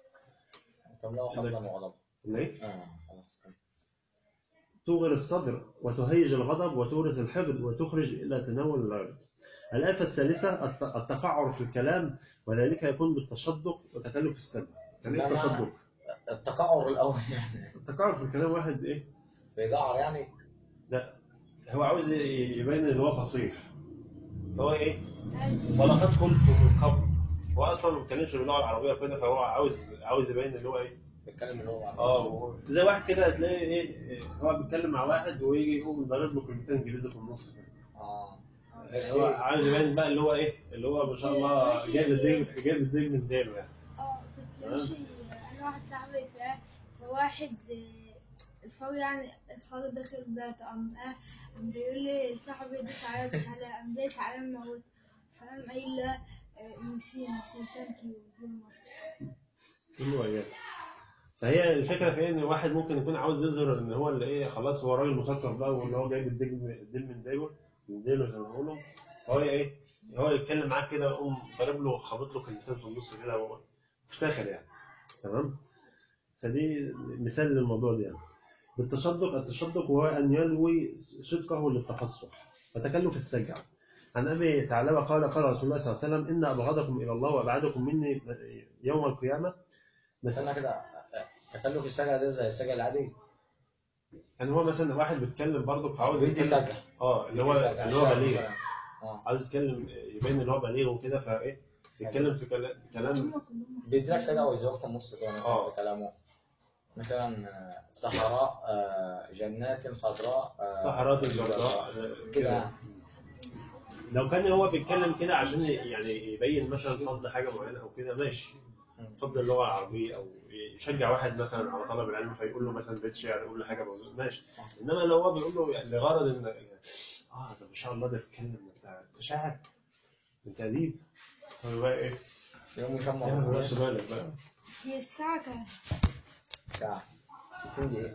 Speaker 1: كم له حظا وغضب
Speaker 3: ليه؟
Speaker 1: اه خلاص كم
Speaker 3: توغر الصدر وتهيج الغضب وتورث الحقد وتخرج إلى تناول العرض الآفة الثالثة الت- التقعر في الكلام وذلك يكون بالتشدق وتكلف السمع يعني ايه
Speaker 1: لا، لا.
Speaker 3: التشدق؟
Speaker 1: التقعر الاول يعني
Speaker 3: التقعر في الكلام واحد ايه؟
Speaker 1: بيجعر يعني
Speaker 3: لا هو عاوز ي- يبين ان هو فصيح هو ايه؟
Speaker 2: عادي.
Speaker 3: ولقد قلت من قبل هو اصلا ما بيتكلمش باللغه العربيه كده فهو عاوز عاوز يبين ان هو ايه؟
Speaker 1: بيتكلم اللي هو
Speaker 3: اه و- زي واحد كده هتلاقي ايه إيه، هو بيتكلم مع واحد ويجي يقوم ضارب له كلمتين انجليزي في النص كده
Speaker 1: اه
Speaker 3: هو عايز يبين بقى اللي هو ايه اللي هو ما شاء الله جايب الدين جايب الدين من ديله يعني
Speaker 2: اه كنت ماشي انا واحد صاحبي ف- فواحد آه، الفار يعني الفار داخل بيته قام آه، قام بيقول لي صاحبي داس عليا داس عليا قام داس عليا الموت فقام قايل له آه، ميرسي ميرسي ثانك يو فيري ماتش
Speaker 3: كله ايام فهي الفكره في إيه؟ ان واحد ممكن يكون عاوز يظهر ان هو اللي ايه خلاص هو راجل مثقف بقى واللي هو جايب الدين الدين من ديله من ديله زي ما بيقولوا فهو ايه هو يتكلم معاك كده يقوم ضارب له خابط له كلمتين في النص كده هو مفتخر يعني تمام فدي مثال للموضوع ده يعني بالتشدق التشدق هو ان يلوي صدقه للتفصح وتكلف السجع عن ابي ثعلبه قال قال رسول الله صلى الله عليه وسلم ان ابغضكم الى الله وابعدكم مني يوم القيامه
Speaker 1: بس انا كده تكلف السجع ده زي السجع العادي
Speaker 3: يعني هو مثلا واحد بيتكلم برضه فعاوز
Speaker 1: بيدي
Speaker 3: يتكلم
Speaker 1: سجع
Speaker 3: اه اللي هو
Speaker 1: بيدي سجع.
Speaker 3: اللي هو
Speaker 1: شعر
Speaker 3: بليغ
Speaker 1: مثلاً. اه
Speaker 3: عاوز يتكلم يبين ان هو بليغ وكده فايه يتكلم في كلا- كلام
Speaker 2: هم كلهم
Speaker 1: بيدي لك سجع ويزوق في النص كده مثلا
Speaker 3: آه.
Speaker 1: في كلامه مثلا آه، صحراء آه، جنات خضراء آه،
Speaker 3: صحرات الجرداء
Speaker 1: كده
Speaker 3: كده
Speaker 1: يعني.
Speaker 3: لو كان هو بيتكلم كده عشان يعني يبين مثلا فضل حاجه معينه او كده ماشي فضل اللغه العربيه او يشجع واحد مثلا على طلب العلم فيقول له مثلا بيت شعر يقول له حاجه موضوع ماشي انما لو هو بيقول له يعني لغرض ان اه ده ما شاء الله ده بيتكلم انت أنت شاعر انت اديب فبقى ايه
Speaker 1: يوم يشمر
Speaker 3: ما
Speaker 1: الناس.
Speaker 3: تاخدش بالك بقى
Speaker 2: هي الساعة كام؟
Speaker 1: ساعة 60 دقيقة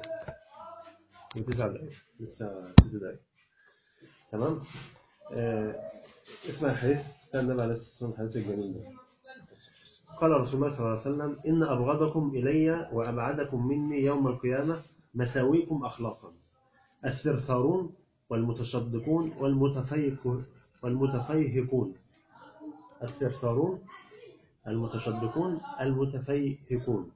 Speaker 3: وتسع دقايق لسه ست دقايق تمام آه اسمع الحديث بتاع النبي عليه الصلاه والسلام الحديث الجميل ده قال رسول الله صلى الله عليه وسلم إن أبغضكم إلي وأبعدكم مني يوم القيامة مساويكم أخلاقا الثرثارون والمتشدقون والمتفيك والمتفيهقون الثرثارون المتشدقون المتفيهقون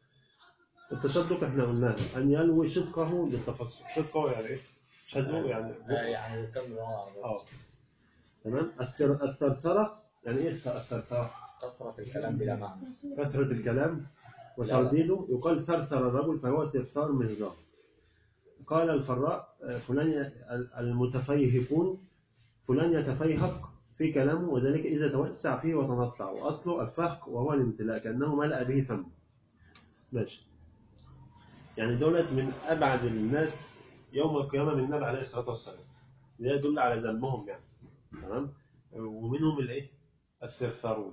Speaker 3: التشدق احنا قلناه أن يلوي شدقه للتفصح شدقه يعني إيه؟ شدقه يعني
Speaker 1: آه، يعني بيتكلم باللغة العربية
Speaker 3: اه تمام الثر- الثرثرة يعني إيه الثرثرة؟
Speaker 1: كثرة الكلام بلا معنى
Speaker 3: كثرة الكلام وترديده يقال ثرثر الرجل فهو ثرثار مهزار قال الفراء آه، فلان ي- المتفيهقون فلان يتفيهق في كلامه وذلك إذا توسع فيه وتنطع وأصله الفهق وهو الامتلاء كأنه ملأ به فم ماشي يعني دولت من أبعد الناس يوم القيامة من النبي عليه الصلاة والسلام ده يدل على ذمهم يعني تمام ومنهم الايه الثرثارون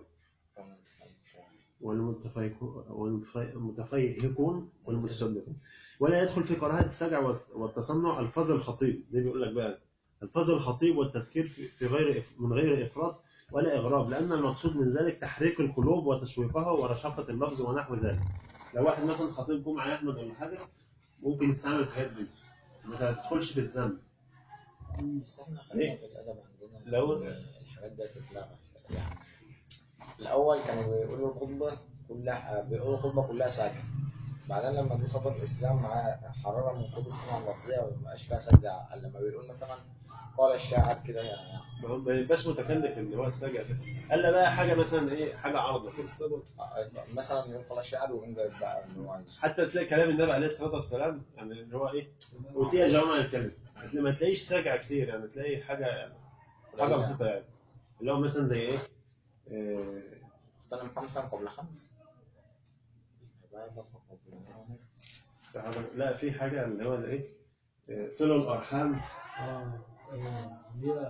Speaker 3: والمتفيهقون والمتفيهقون والمتشدقون ولا يدخل في كراهة السجع والت- والتصنع الفاظ الخطيب زي بيقول لك بقى الفاظ الخطيب والتذكير في في غير إف- من غير افراط ولا اغراب لان المقصود من ذلك تحريك القلوب وتشويقها ورشاقه اللفظ ونحو ذلك لو واحد مثلا خطيب جمعه يحمد ولا حاجه ممكن يستعمل الحاجات دي ما تدخلش في الذنب
Speaker 1: بس احنا خلينا في الادب عندنا
Speaker 3: لو-
Speaker 1: إن الحاجات دي تتلغى يعني الاول كانوا بيقولوا الخطبه كلها بيقولوا الخطبه كلها ساكن بعدين لما جه صدر الاسلام معاه حراره من قدس السماء اللفظيه وما بقاش فيها سجع لما بيقول مثلا قال الشاعر كده يعني
Speaker 3: ما هو ما يبقاش متكلف اللي هو السجع ده الا بقى حاجه مثلا ايه حاجه عارضه كده
Speaker 1: مثلا يقول قال الشاعر ويقوم جايب بقى اللي هو عايزه
Speaker 3: حتى تلاقي كلام النبي عليه الصلاه والسلام يعني اللي هو ايه اوتي جوامع الكلم ما تلاقيش سجع كتير يعني تلاقي حاجه حاجه بسيطه يعني اللي هو مثلا زي ايه آه،
Speaker 1: اغتنم خمسا قبل خمس يبقى يبقى قبل عمر.
Speaker 3: في حاجة- لا في حاجه اللي هو ايه آه، صلوا الارحام
Speaker 4: اه ايوه هي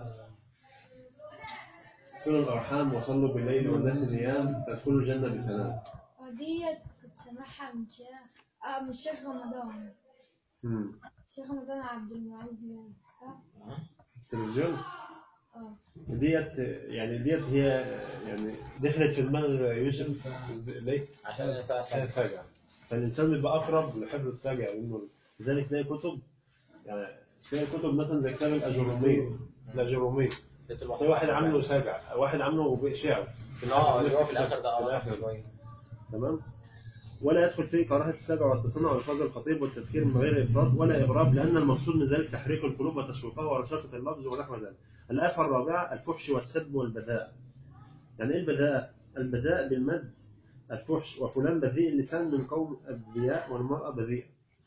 Speaker 3: صلوا الارحام وصلوا بالليل والناس نيام تدخلوا الجنه بسلام
Speaker 2: اه ديت كنت سامعها من شيخ اه من شيخ رمضان
Speaker 3: مم.
Speaker 2: شيخ رمضان عبد المعز يعني صح؟
Speaker 3: التلفزيون
Speaker 2: اه
Speaker 3: ديت يعني ديت هي يعني دخلت في دماغ يوسف ليه؟
Speaker 1: عشان هي فيها
Speaker 3: فيها
Speaker 1: سجع
Speaker 3: سجع فالإنسان بيبقى أقرب لحفظ السجع لأنه لذلك تلاقي كتب يعني تلاقي كتب مثلا زي كتاب الأجرومية الأجرومية
Speaker 1: اديت الواحد
Speaker 3: تلاقي واحد
Speaker 1: صاحبه
Speaker 3: عامله
Speaker 1: يعني.
Speaker 3: سجع واحد عامله شعر في
Speaker 1: اه اللي
Speaker 3: نفس
Speaker 1: هو في الاخر ده
Speaker 3: في
Speaker 1: اه
Speaker 3: الآخر.
Speaker 1: شويه
Speaker 3: تمام ولا يدخل فيه كراهة السجع والتصنع والفاظ الخطيب والتذكير من غير إفراط ولا إغراب لأن المقصود من ذلك تحريك القلوب وتشويقها ورشاقة اللفظ ونحو ذلك. الآفة الرابعة الفحش والسب والبذاء. يعني إيه البذاء؟ البذاء بالمد الفحش وفلان بذيء اللسان من قوم أبذياء والمرأة بذيئة.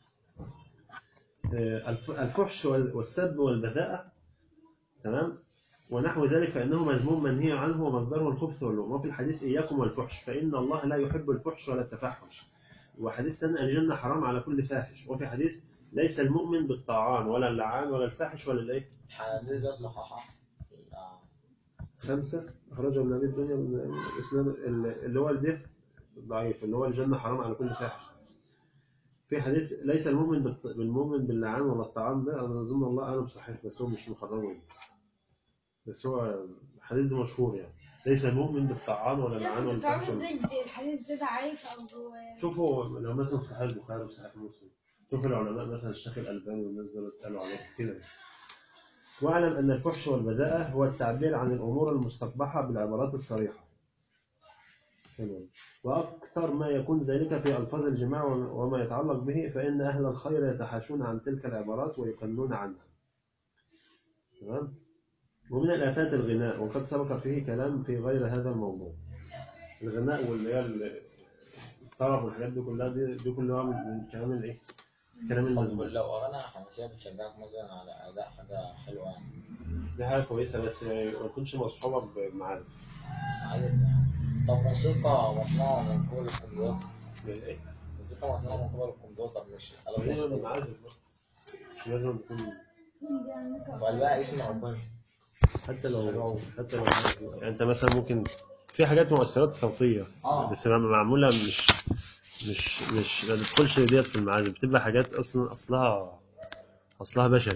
Speaker 3: آه، الف- الفحش وال- والسب والبذاءة تمام ونحو ذلك فإنه مذموم منهي عنه ومصدره الخبث واللوم وفي الحديث إياكم والفحش فإن الله لا يحب الفحش ولا التفحش وحديث ثاني الجنة حرام على كل فاحش وفي حديث ليس المؤمن بالطاعان ولا اللعان ولا الفاحش ولا الايه
Speaker 1: الحديث ده صححه آه.
Speaker 3: خمسة أخرجه من أبي الدنيا من الإسلام اللي هو ده ضعيف اللي هو الجنة حرام على كل فاحش في حديث ليس المؤمن بالط- بالمؤمن باللعان ولا الطعام ده أنا أظن الله أعلم صحيح بس هو مش مخرجه بس هو الحديث ده مشهور يعني ليس المؤمن بالطعام ولا اللعان ولا
Speaker 2: شيخ تعرف
Speaker 3: الفاحش
Speaker 2: ازاي الحديث ده ضعيف او
Speaker 3: شوفوا لو مثلا في صحيح البخاري وفي صحيح مسلم شوفوا العلماء مثلا الشيخ الألباني والناس دول قالوا عليه كده واعلم أن الفحش والبذاءة هو التعبير عن الأمور المستقبحة بالعبارات الصريحة حلو. وأكثر ما يكون ذلك في ألفاظ الجماع وما يتعلق به فإن أهل الخير يتحاشون عن تلك العبارات ويقلون عنها تمام ومن الآفات الغناء وقد سبق فيه كلام في غير هذا الموضوع الغناء واللي هي ال- الطرب والحاجات دي كلها دي, دي كلها من من كلام الايه؟ كلام
Speaker 1: طب
Speaker 3: المزمور
Speaker 1: لو اغاني حماسيه بتشجعك مثلا على اداء حاجه حلوه يعني
Speaker 3: دي حاجة كويسة بس ما تكونش مصحوبة بمعازف
Speaker 1: عادي يعني طب موسيقى مصنوعه من قبل الكمبيوتر
Speaker 3: ايه؟
Speaker 1: موسيقى مصنوعه من قبل الكمبيوتر مش آلات
Speaker 3: دايما
Speaker 1: موسيقية.
Speaker 3: بالمعازف بقى. مش لازم تكون
Speaker 1: وقلبها اسم ربنا
Speaker 3: حتى لو حتى لو يعني انت مثلا ممكن في حاجات مؤثرات صوتية
Speaker 1: آه.
Speaker 3: بس لما معمولة مش مش مش ما تدخلش ديت في المعازف بتبقى حاجات اصلا اصلها اصلها بشري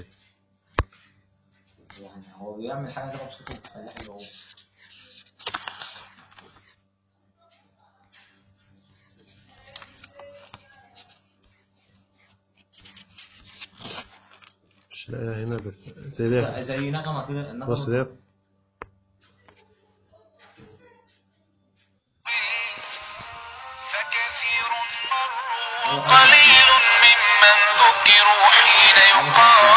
Speaker 1: يعني هو بيعمل حاجه كده بصوته بتخليه حلو هو
Speaker 3: مش لاقيها هنا بس زي ده
Speaker 1: زي نغمه كده النغمه
Speaker 3: بص ده
Speaker 5: فكثير مروا قليل ممن ذكروا حين يقال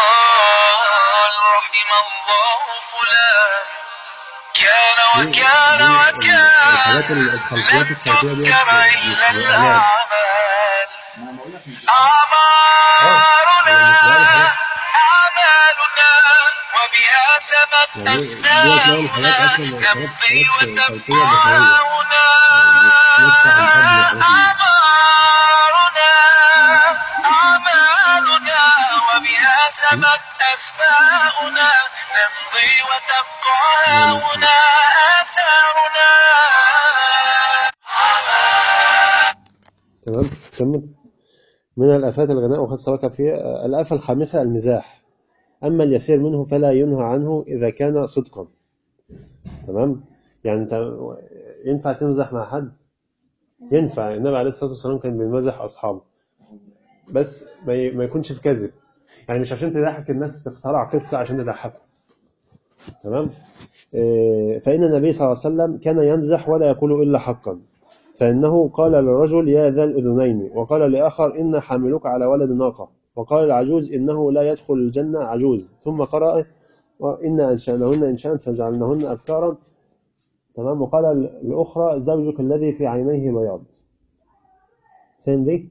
Speaker 5: رحم الله فلان كان
Speaker 3: دي-
Speaker 5: وكان
Speaker 3: دي
Speaker 5: وكان
Speaker 3: الحاجات ال- الخلفيات
Speaker 5: لم
Speaker 3: الصوتية ديت
Speaker 5: تذكر إلا
Speaker 3: بإعلان
Speaker 5: الأعمال
Speaker 1: ما انا بقول لك مش
Speaker 5: أعمارنا
Speaker 3: يعني مش بقى حاجات-
Speaker 5: أعمالنا وبها سمت
Speaker 3: يعني دي- دي تلاقي
Speaker 5: أسماؤنا
Speaker 3: الحاجات أصلا لو
Speaker 5: نمضي
Speaker 3: حاجات صوتية
Speaker 5: وتبقى
Speaker 3: بشرية نطلع عن حبل الحاجات دي.
Speaker 5: أعمارنا أعمالنا وبها سمت أسماؤنا نمضي وتبقى آثارنا آثارنا
Speaker 3: تمام كمل من الآفات الغناء وقد سبق فيها الآفة الخامسة المزاح أما اليسير منه فلا ينهى عنه إذا كان صدقا تمام يعني أنت ينفع تمزح مع حد ينفع النبي عليه الصلاة والسلام كان بيمزح أصحابه بس ما ي- ما يكونش في كذب يعني مش عشان تضحك الناس تخترع قصة عشان تضحكهم تمام إيه، فإن النبي صلى الله عليه وسلم كان يمزح ولا يقول إلا حقا فإنه قال للرجل يا ذا الأذنين وقال لآخر إن حاملك على ولد ناقة وقال العجوز إنه لا يدخل الجنة عجوز ثم قرأ وإن أنشأنهن إنشاء فجعلنهن أبكارا تمام وقال الأخرى زوجك الذي في عينيه بياض فين دي؟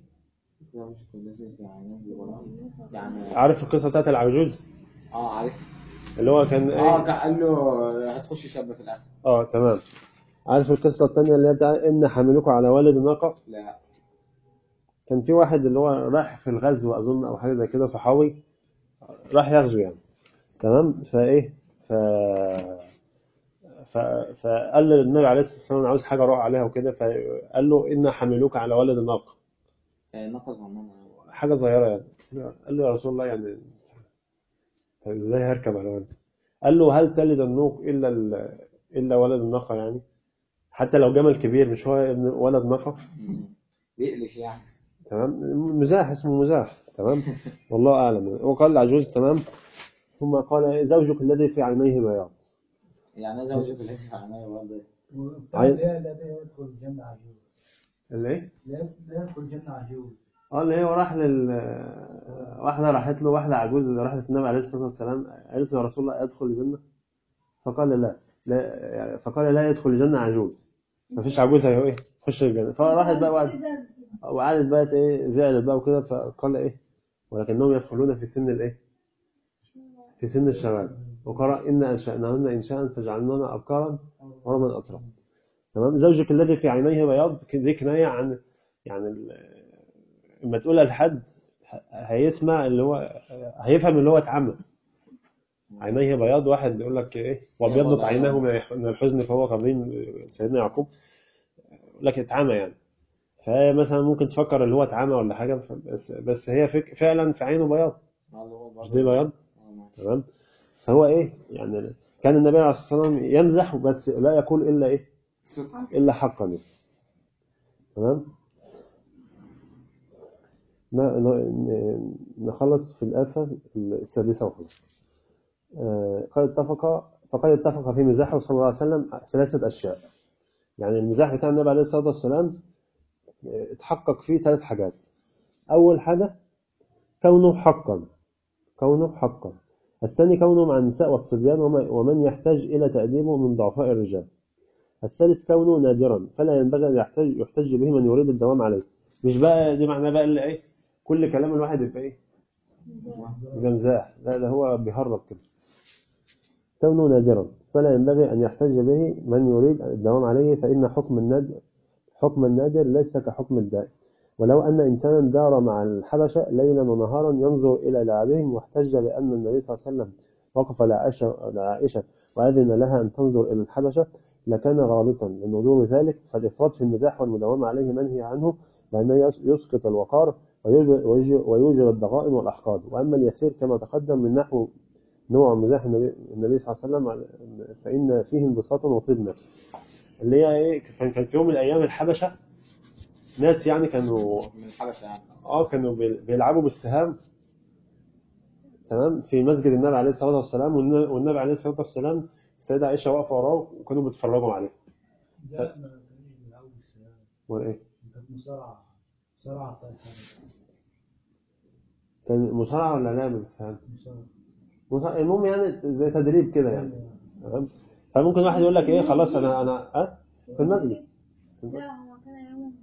Speaker 1: يعني
Speaker 3: عارف القصة بتاعت العجوز
Speaker 1: اه عارف
Speaker 3: اللي هو كان
Speaker 1: اه
Speaker 3: إيه؟
Speaker 1: كان قال له هتخش شاب في الاخر
Speaker 3: اه تمام عارف القصة التانية اللي هي بتاع إن حاملك على ولد ناقة
Speaker 1: لا
Speaker 3: كان في واحد اللي هو راح في الغزو أظن أو حاجة زي كده صحاوي راح يغزو يعني تمام فإيه ف... ف... فقال للنبي عليه الصلاة والسلام أنا عاوز حاجة أروح عليها وكده فقال له إن حملوك على ولد ناقة
Speaker 1: آه، نقص عننا
Speaker 3: حاجة صغيرة يعني قال له يا رسول الله يعني طب إزاي هركب على ولد قال له هل تلد النوق إلا ال... إلا ولد الناقة يعني حتى لو جمل كبير مش هو ابن ولد ناقة
Speaker 1: بيقلش يعني
Speaker 3: تمام مزاح اسمه مزاح تمام والله أعلم وقال العجوز تمام ثم قال زوجك الذي في عينيه بياض
Speaker 1: يعني ايه زوجك اللي في عينيا برضه
Speaker 4: وبتاع لا لا لا يدخل الجنة عجوز
Speaker 3: اللي ايه؟
Speaker 4: لا لا يدخل الجنة عجوز
Speaker 3: اه اللي هي راح لل واحدة راحت له واحدة عجوز راحت النبي عليه الصلاة والسلام قالت له يا رسول الله ادخل الجنة فقال لا لا يعني فقال لا يدخل الجنة عجوز مفيش عجوز هي ايه خش الجنة فراحت بقى وقعدت وقعدت بقى ايه زعلت بقى وكده فقال ايه ولكنهم يدخلون في سن الايه في سن الشباب وقرأ إن أنشأناهن إنشاء فجعلناهن أبكارا ورما أطرا تمام زوجك الذي في عينيه بياض دي كناية عن يعني ال- لما تقولها لحد ه- هيسمع اللي هو هيفهم اللي هو اتعمى عينيه بياض واحد بيقول لك ايه وابيضت عيناه من الح- من الحزن فهو كظيم سيدنا يعقوب يقول لك اتعمى يعني فهي مثلا ممكن تفكر اللي هو اتعمى ولا حاجه ف- بس بس هي فك فعلا في عينه بياض مش دي بياض تمام فهو ايه يعني كان النبي عليه الصلاه والسلام يمزح بس لا يقول الا ايه الا حقا يعني. تمام ن- ن- نخلص في الآفة السادسة وخلاص آه، قد اتفق فقد اتفق في مزاحه صلى الله عليه وسلم ثلاثة أشياء يعني المزاح بتاع النبي عليه الصلاة والسلام آه، اتحقق فيه ثلاث حاجات أول حاجة كونه حقا كونه حقا الثاني كونه مع النساء والصبيان وما- ومن يحتاج إلى تأديبه من ضعفاء الرجال الثالث كونه نادرا فلا ينبغي أن يحتاج يحتج به من يريد الدوام عليه مش بقى دي معناه بقى اللي ايه كل كلام الواحد يبقى ايه يبقى مزاح لا ده هو بيهرب كده كونه نادرا فلا ينبغي أن يحتج به من يريد الدوام عليه فإن حكم النادر حكم النادر ليس كحكم الدائم ولو أن إنسانا دار مع الحبشة ليلا ونهارا ينظر إلى لعبهم واحتج بأن النبي صلى الله عليه وسلم وقف لعائشة, لعائشة وأذن لها أن تنظر إلى الحبشة لكان غالطا لنظور ذلك فالإفراط في المزاح والمداومة عليه منهي عنه لأنه يس- يسقط الوقار ويوجب- ويوجب ويوجب الضغائن والأحقاد وأما اليسير كما تقدم من نحو نوع مزاح النبي, النبي صلى الله عليه وسلم فإن فيه انبساط وطيب نفس اللي هي إيه كان كان في يوم من الأيام الحبشة ناس يعني كانوا
Speaker 1: من الحبشة يعني
Speaker 3: اه كانوا بيل- بيلعبوا بالسهام تمام في مسجد النبي عليه الصلاه والسلام والن- والنبي عليه الصلاه والسلام السيده عائشه واقفه وراه وكانوا بيتفرجوا عليه
Speaker 4: ده ما كانش بيلعبوا بالسلام
Speaker 3: وايه
Speaker 4: كانت مصارعة مصارعة بتاعت حاجة.
Speaker 3: كان مصارعه ولا لعب بالسهام
Speaker 4: مصارعة
Speaker 3: مصارعة- المهم يعني زي تدريب كده يعني تمام فممكن واحد يقول لك ايه خلاص انا انا اه في المسجد
Speaker 2: لا هو كان يوم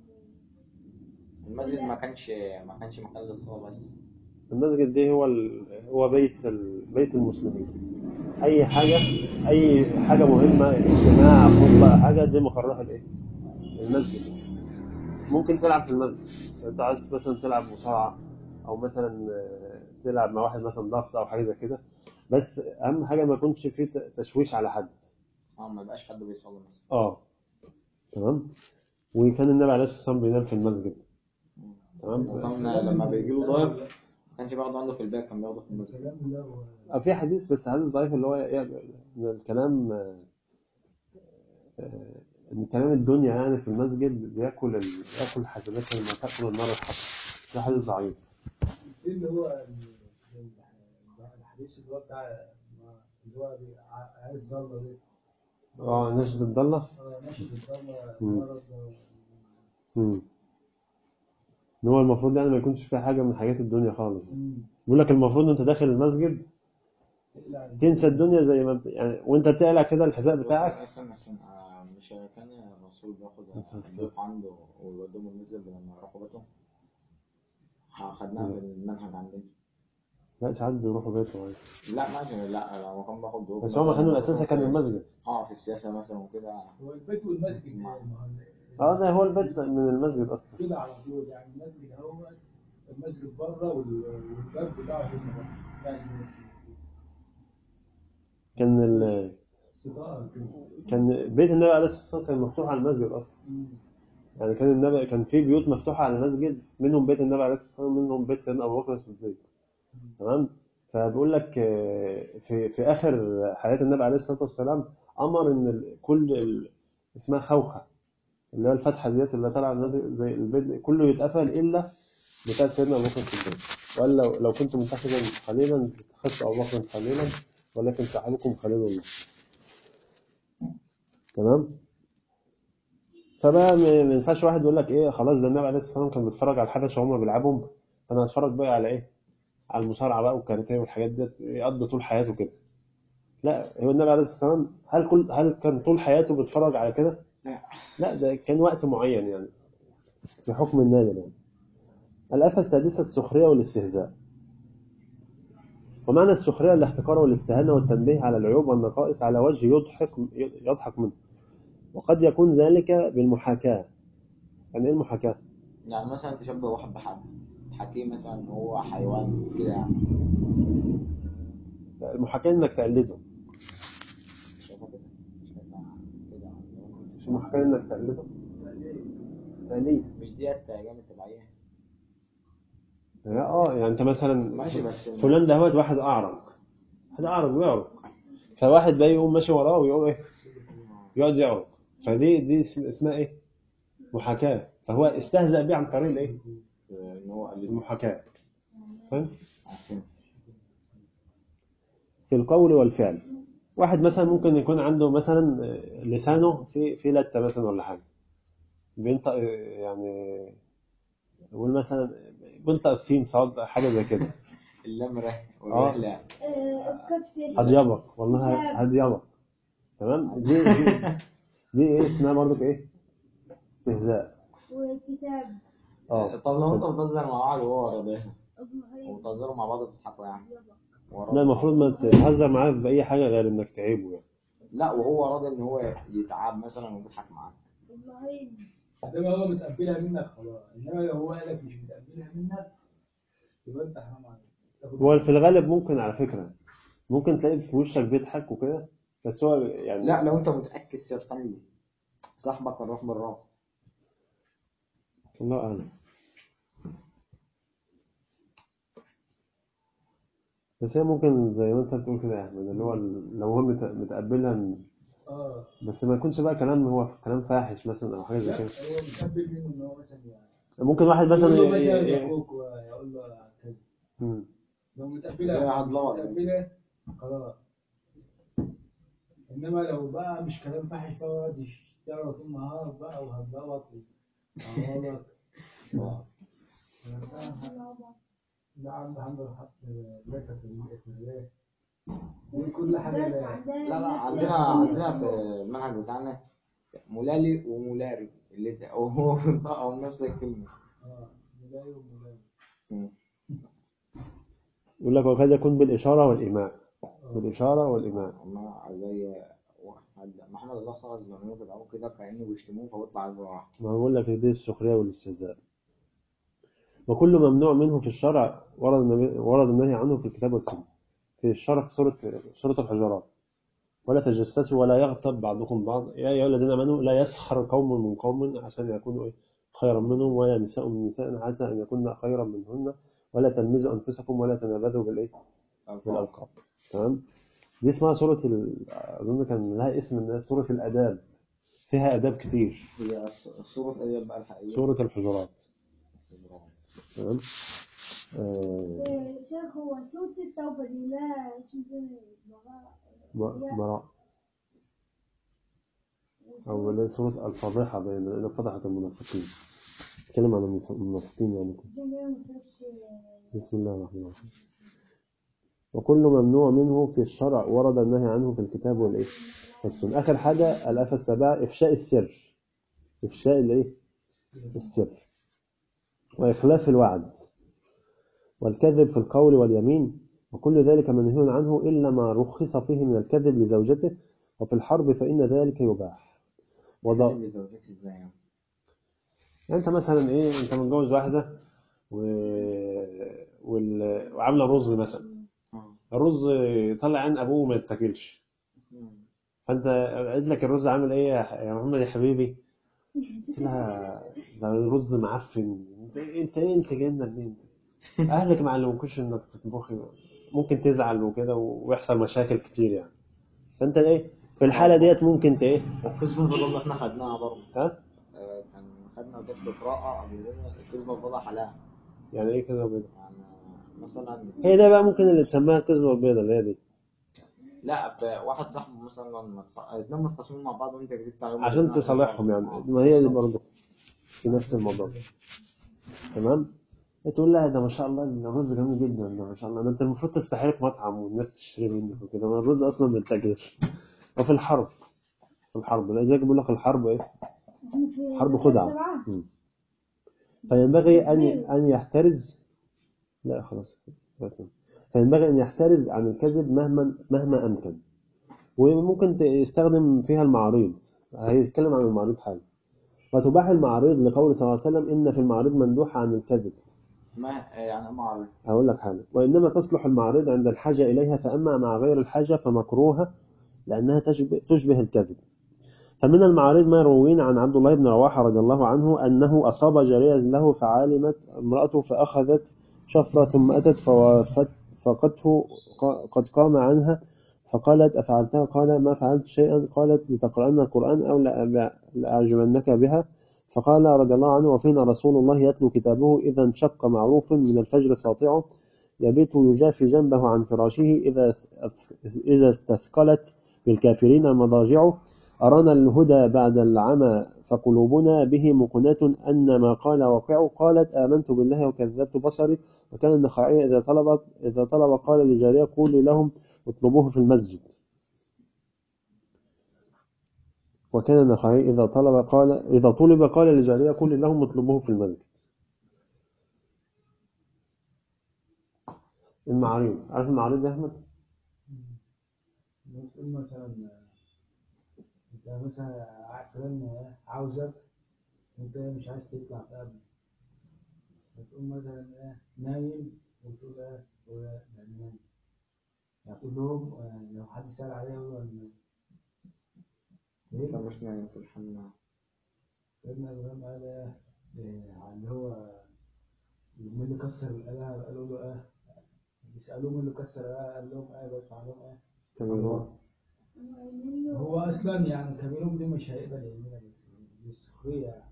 Speaker 1: المسجد ما كانش ما كانش مكان للصلاة بس
Speaker 3: المسجد دي هو ال... هو بيت ال... بيت المسلمين اي حاجه اي حاجه مهمه اجتماع خطبه حاجه دي مقرها الايه المسجد ممكن تلعب في المسجد انت عايز مثلا تلعب مصارعه او مثلا آه، تلعب مع واحد مثلا ضغط او حاجه زي كده بس اهم حاجه ما يكونش فيه ت- تشويش على حد
Speaker 1: اه ما يبقاش حد بيصلي مثلا
Speaker 3: اه تمام وكان النبي عليه الصلاة والسلام بينام في المسجد تمام
Speaker 1: وكان لما بيجي له ضيف ما كانش بياخده عنده في البيت كان بياخده في المسجد
Speaker 4: الكلام ده هو
Speaker 3: آه، في حديث بس حديث ضعيف اللي هو يعني ان الكلام آه، آه، ان كلام الدنيا يعني في المسجد بياكل ال... ياكل حسنات لما تاكل النار الحطب ده حديث ضعيف
Speaker 4: في اللي هو ال- ال- الحديث اللي هو بتاع اللي هو بي- ع- عايز ضلة دي
Speaker 3: اه نشد الضلة
Speaker 4: اه ماشي بالضلة
Speaker 3: مم.
Speaker 4: مرض
Speaker 3: امم ان هو المفروض يعني ما يكونش فيها حاجة من حاجات الدنيا خالص
Speaker 4: مم.
Speaker 3: بيقول لك المفروض انت داخل المسجد
Speaker 4: تقلع ال-
Speaker 3: تنسى الدنيا زي ما انت يعني وانت بتقلع كده الحذاء بتاعك
Speaker 1: استنى استنى آه، مش كان الرسول بياخد الضيوف عنده ويودوهم المسجد لما يروحوا بيتهم خدناها في المنهج عندنا
Speaker 3: لا ساعات بيروحوا بيته عادي.
Speaker 1: لا ماشي لا لما كان باخد ضيوف
Speaker 3: بس هو
Speaker 1: مثلاً
Speaker 3: مكانه الاساسي كان
Speaker 1: في-
Speaker 3: المسجد
Speaker 1: اه في السياسة مثلا وكده
Speaker 4: هو البيت والمسجد ما هو
Speaker 3: اه ده هو البيت من المسجد اصلا
Speaker 4: كده على طول يعني المسجد هو المسجد بره وال- والباب بتاعه هنا بره يعني
Speaker 3: كان ال...
Speaker 4: ستارة كده
Speaker 3: كان بيت النبي عليه الصلاه والسلام كان مفتوح على المسجد اصلا
Speaker 4: مم.
Speaker 3: يعني كان النبي كان في بيوت مفتوحه على المسجد منهم بيت النبي عليه الصلاه والسلام منهم بيت سيدنا ابو بكر الصديق تمام فبيقول لك آه، في في اخر حياه النبي عليه الصلاه والسلام امر ان ال- كل ال... اسمها خوخه اللي هي الفتحه ديت اللي طالعه نازل زي البيت كله يتقفل الا بتاع سيدنا ابو بكر الصديق وقال لو لو كنت متخذا خليلا اتخذت ابو بكر خليلا ولكن صاحبكم خليل الله تمام فبقى ما ما ينفعش واحد يقول لك ايه خلاص ده النبي عليه الصلاه والسلام كان بيتفرج على الحبشه وهم بيلعبهم انا هتفرج بقى على ايه على المصارعه بقى والكاراتيه والحاجات ديت يقضي طول حياته كده لا هو النبي عليه الصلاه والسلام هل كل هل كان طول حياته بيتفرج على كده
Speaker 1: لا.
Speaker 3: لا ده كان وقت معين يعني في حكم النادر يعني الآفة السادسة السخرية والاستهزاء ومعنى السخرية الاحتقار والاستهانة والتنبيه على العيوب والنقائص على وجه يضحك يضحك منه وقد يكون ذلك بالمحاكاة يعني ايه المحاكاة؟
Speaker 1: يعني مثلا تشبه واحد بحد تحكيه مثلا إن هو حيوان كده يعني
Speaker 3: المحاكاة انك تقلده
Speaker 1: شايفها كده شايفها كده لو أنا كنت
Speaker 3: مش
Speaker 1: شايف-
Speaker 3: المحاكاة انك تقلده تقليد
Speaker 1: مش ديت جامد تبعية
Speaker 3: اه يعني انت مثلا
Speaker 1: ماشي بس
Speaker 3: فلان ده هو واحد اعرج واحد اعرج ويعرج فواحد بقى يقوم ماشي وراه ويقوم ايه يقعد يعرج فدي دي اسم- اسمها ايه محاكاة فهو استهزأ بيه عن طريق الايه
Speaker 1: ان هو قال لي
Speaker 3: المحاكاة فاهم
Speaker 1: عارفين.
Speaker 3: في القول والفعل واحد مثلا ممكن يكون عنده مثلا لسانه في في لتة مثلا ولا حاجة بينطق يعني يقول مثلا بينطق السين صاد حاجة زي كده
Speaker 1: اللمرة والرحلة
Speaker 2: الكابتن
Speaker 3: هديبك والله هديبك تمام دي دي, دي ايه اسمها برضك ايه استهزاء
Speaker 2: والكتاب
Speaker 3: اه
Speaker 1: طب لو انت بتهزر مع بعض وهو راضيها
Speaker 2: أبو
Speaker 1: وبتهزروا مع بعض بتضحكوا يعني ورا
Speaker 3: لا المفروض ما تهزر معاه بأي حاجة غير انك تعيبه يعني
Speaker 1: لا وهو راضي ان هو يتعب مثلا وبيضحك معاك
Speaker 2: إبراهيم
Speaker 4: انما هو متقبلها منك خلاص انما لو هو قالك مش متقبلها منك يبقى انت حرام عليك تاخد
Speaker 3: هو في الغالب ممكن على فكرة ممكن تلاقي في وشك بيضحك وكده بس هو يعني
Speaker 1: لا لو انت متأكد سيرتني صاحبك الروح بالروح
Speaker 3: الله أعلم بس هي ممكن زي ما انت بتقول كده يا احمد اللي هو ال- لو هو مت- متقبلها من-
Speaker 4: اه
Speaker 3: بس ما يكونش بقى كلام هو كلام فاحش مثلا او حاجه
Speaker 4: لا
Speaker 3: زي
Speaker 4: هو
Speaker 3: كده
Speaker 4: متقبل منه ان هو مثلا يعني
Speaker 3: ممكن واحد مثلا
Speaker 4: يقول له
Speaker 3: ي-
Speaker 4: مثلا
Speaker 3: ي-
Speaker 4: يا
Speaker 3: ي-
Speaker 4: اخوك ويقول له كذا
Speaker 3: مم.
Speaker 4: لو
Speaker 1: زي
Speaker 4: متقبلها
Speaker 1: عبد
Speaker 4: مش
Speaker 1: الله.
Speaker 4: متقبلها خلاص انما لو بقى مش كلام فاحش بقى يقعد يشتغل طول النهار بقى وهتغلط وهغلط ده عنده عنده حق ذكر في الإخلاق وكل حاجة
Speaker 2: بس
Speaker 4: لا
Speaker 2: عندنا
Speaker 1: لا لا عندنا عندنا في المنهج بتاعنا مولالي ومولاري اللي هو بينطقوا نفس الكلمة
Speaker 4: اه ملاي وملاي
Speaker 1: مم.
Speaker 3: يقول لك وقد يكون بالاشاره والايماء بالاشاره والايماء
Speaker 1: هما زي واحد محمد الله خلص بيعملوا كده أو كده كأنه بيشتموه فبيطلع الجراح
Speaker 3: ما بقول لك دي السخريه والاستهزاء وكل ممنوع منه في الشرع ورد النبي ورد النهي عنه في الكتاب والسنه في الشرع في سوره سوره الحجرات ولا تجسسوا ولا يغتب بعضكم بعض يا أيها الذين آمنوا لا يسخر قوم من قوم عشان يكونوا إيه خيرا منهم ولا نساء من نساء عسى أن يكون خيرا منهن ولا تلمزوا أنفسكم ولا تنابذوا بالإيه بالألقاب تمام دي اسمها سورة ال... أظن كان لها اسم إنها سورة الآداب فيها آداب كتير
Speaker 1: هي صورة ايه بقى الحقيقية
Speaker 3: سورة الحجرات تمام آه،
Speaker 2: شيخ هو سورة التوبة دي لا شبه
Speaker 3: ب- براء أو اللي هي سورة الفاضحة بين إن فضحت المنافقين تكلم عن المف- المنافقين يعني بسم الله الرحمن الرحيم وكل ممنوع منه في الشرع ورد النهي عنه في الكتاب والإيه والسنة آخر حاجة الآفة السابعة إفشاء السر إفشاء الإيه السر وإخلاف الوعد والكذب في القول واليمين وكل ذلك منهي عنه إلا ما رخص فيه من الكذب لزوجته وفي الحرب فإن ذلك يباح وضع
Speaker 1: كذب لزوجتي ازاي يعني
Speaker 3: يعني انت مثلا ايه انت متجوز واحده و... وال... وعامله رز مثلا
Speaker 1: اه
Speaker 3: الرز طلع عين ابوه وما يتاكلش
Speaker 1: مم.
Speaker 3: فانت قالت لك الرز عامل ايه يا ح- يا محمد يا حبيبي قلت لها ده الرز معفن انت انت ايه انت جاي لنا منين اهلك ما علموكوش انك تطبخي ممكن تزعل وكده ويحصل مشاكل كتير يعني فانت ايه في الحاله ديت ممكن ت ايه
Speaker 1: والقسم الفضل احنا خدناها برضه
Speaker 3: ها
Speaker 1: آه، كان خدنا درس قراءة قبل كده الكذبة الفضل حلال
Speaker 3: يعني ايه كده وكده
Speaker 1: يعني مثلا
Speaker 3: هي ده بقى ممكن اللي تسميها الكذبه البيضاء اللي هي دي
Speaker 1: لا ف- واحد صاحبه مثلا لما اتخ- اتنين متخاصمين مع بعض وانت كذبت عليهم
Speaker 3: عشان
Speaker 1: الاتنين
Speaker 3: تصالحهم يعني
Speaker 1: آه.
Speaker 3: ما هي دي برضه في نفس الموضوع تمام تقول لها ده ما شاء الله الرز جميل جدا ده ما شاء الله ده انت المفروض تفتح لك مطعم والناس تشتري منك وكده ما الرز اصلا ما بيتاكلش وفي الحرب في الحرب لذلك بيقول لك الحرب ايه حرب خدعه مم. فينبغي ان ان يحترز لا خلاص فينبغي ان يحترز عن الكذب مهما مهما امكن وممكن ت- يستخدم فيها المعاريض هيتكلم عن المعاريض حالا وتباح المعاريض لقول صلى الله عليه وسلم إن في المعاريض مندوحة عن الكذب
Speaker 1: ما آه، يعني ايه معرض
Speaker 3: هقول لك حاجة وإنما تصلح المعاريض عند الحاجة إليها فأما مع غير الحاجة فمكروهة لأنها تشبه, تشبه الكذب فمن المعاريض ما يروين عن عبد الله بن رواحة رضي الله عنه أنه أصاب جارية له فعلمت امرأته فأخذت شفرة ثم أتت فوافت فقدته قد قام عنها فقالت أفعلتها قال ما فعلت شيئا قالت لتقرأن القرآن أو لأ- لأعجبنك بها فقال رضي الله عنه وفينا رسول الله يتلو كتابه إذا انشق معروف من الفجر ساطعه يبيت يجافي جنبه عن فراشه إذا إذا استثقلت بالكافرين المضاجع أرانا الهدى بعد العمى فقلوبنا به مقناة أن ما قال واقع قالت آمنت بالله وكذبت بصري وكان النخعي إذا طلبت إذا طلب قال لجارية قولي لهم اطلبوه في المسجد وكان النخعي إذا طلب قال إذا طلب قال لجارية قولي لهم اطلبوه في المسجد المعاريض عارف المعاريض يا أحمد؟
Speaker 4: نقول مثلا انت مثلا عارف فلان عاوزك وانت مش عايز تطلع تقابله فتقول مثلا ايه نايم وتقول ايه تقول ايه ده أنا نايم يعني تقول لهم آه، لو حد سأل عليا يقول له أنا نايم.
Speaker 1: كان
Speaker 4: ايه
Speaker 1: مش نايم في الحمام
Speaker 4: سيدنا ابراهيم قال ايه إيه، على اللي هو مين اللي كسر الآلهة قالوا له ايه بيسألوه مين اللي كسر الآلهة قال لهم ايه بدفع لهم ايه
Speaker 3: تمام
Speaker 4: هو اصلا يعني كبيرهم دي مش هيقبل يعملها بس دي سخريه يعني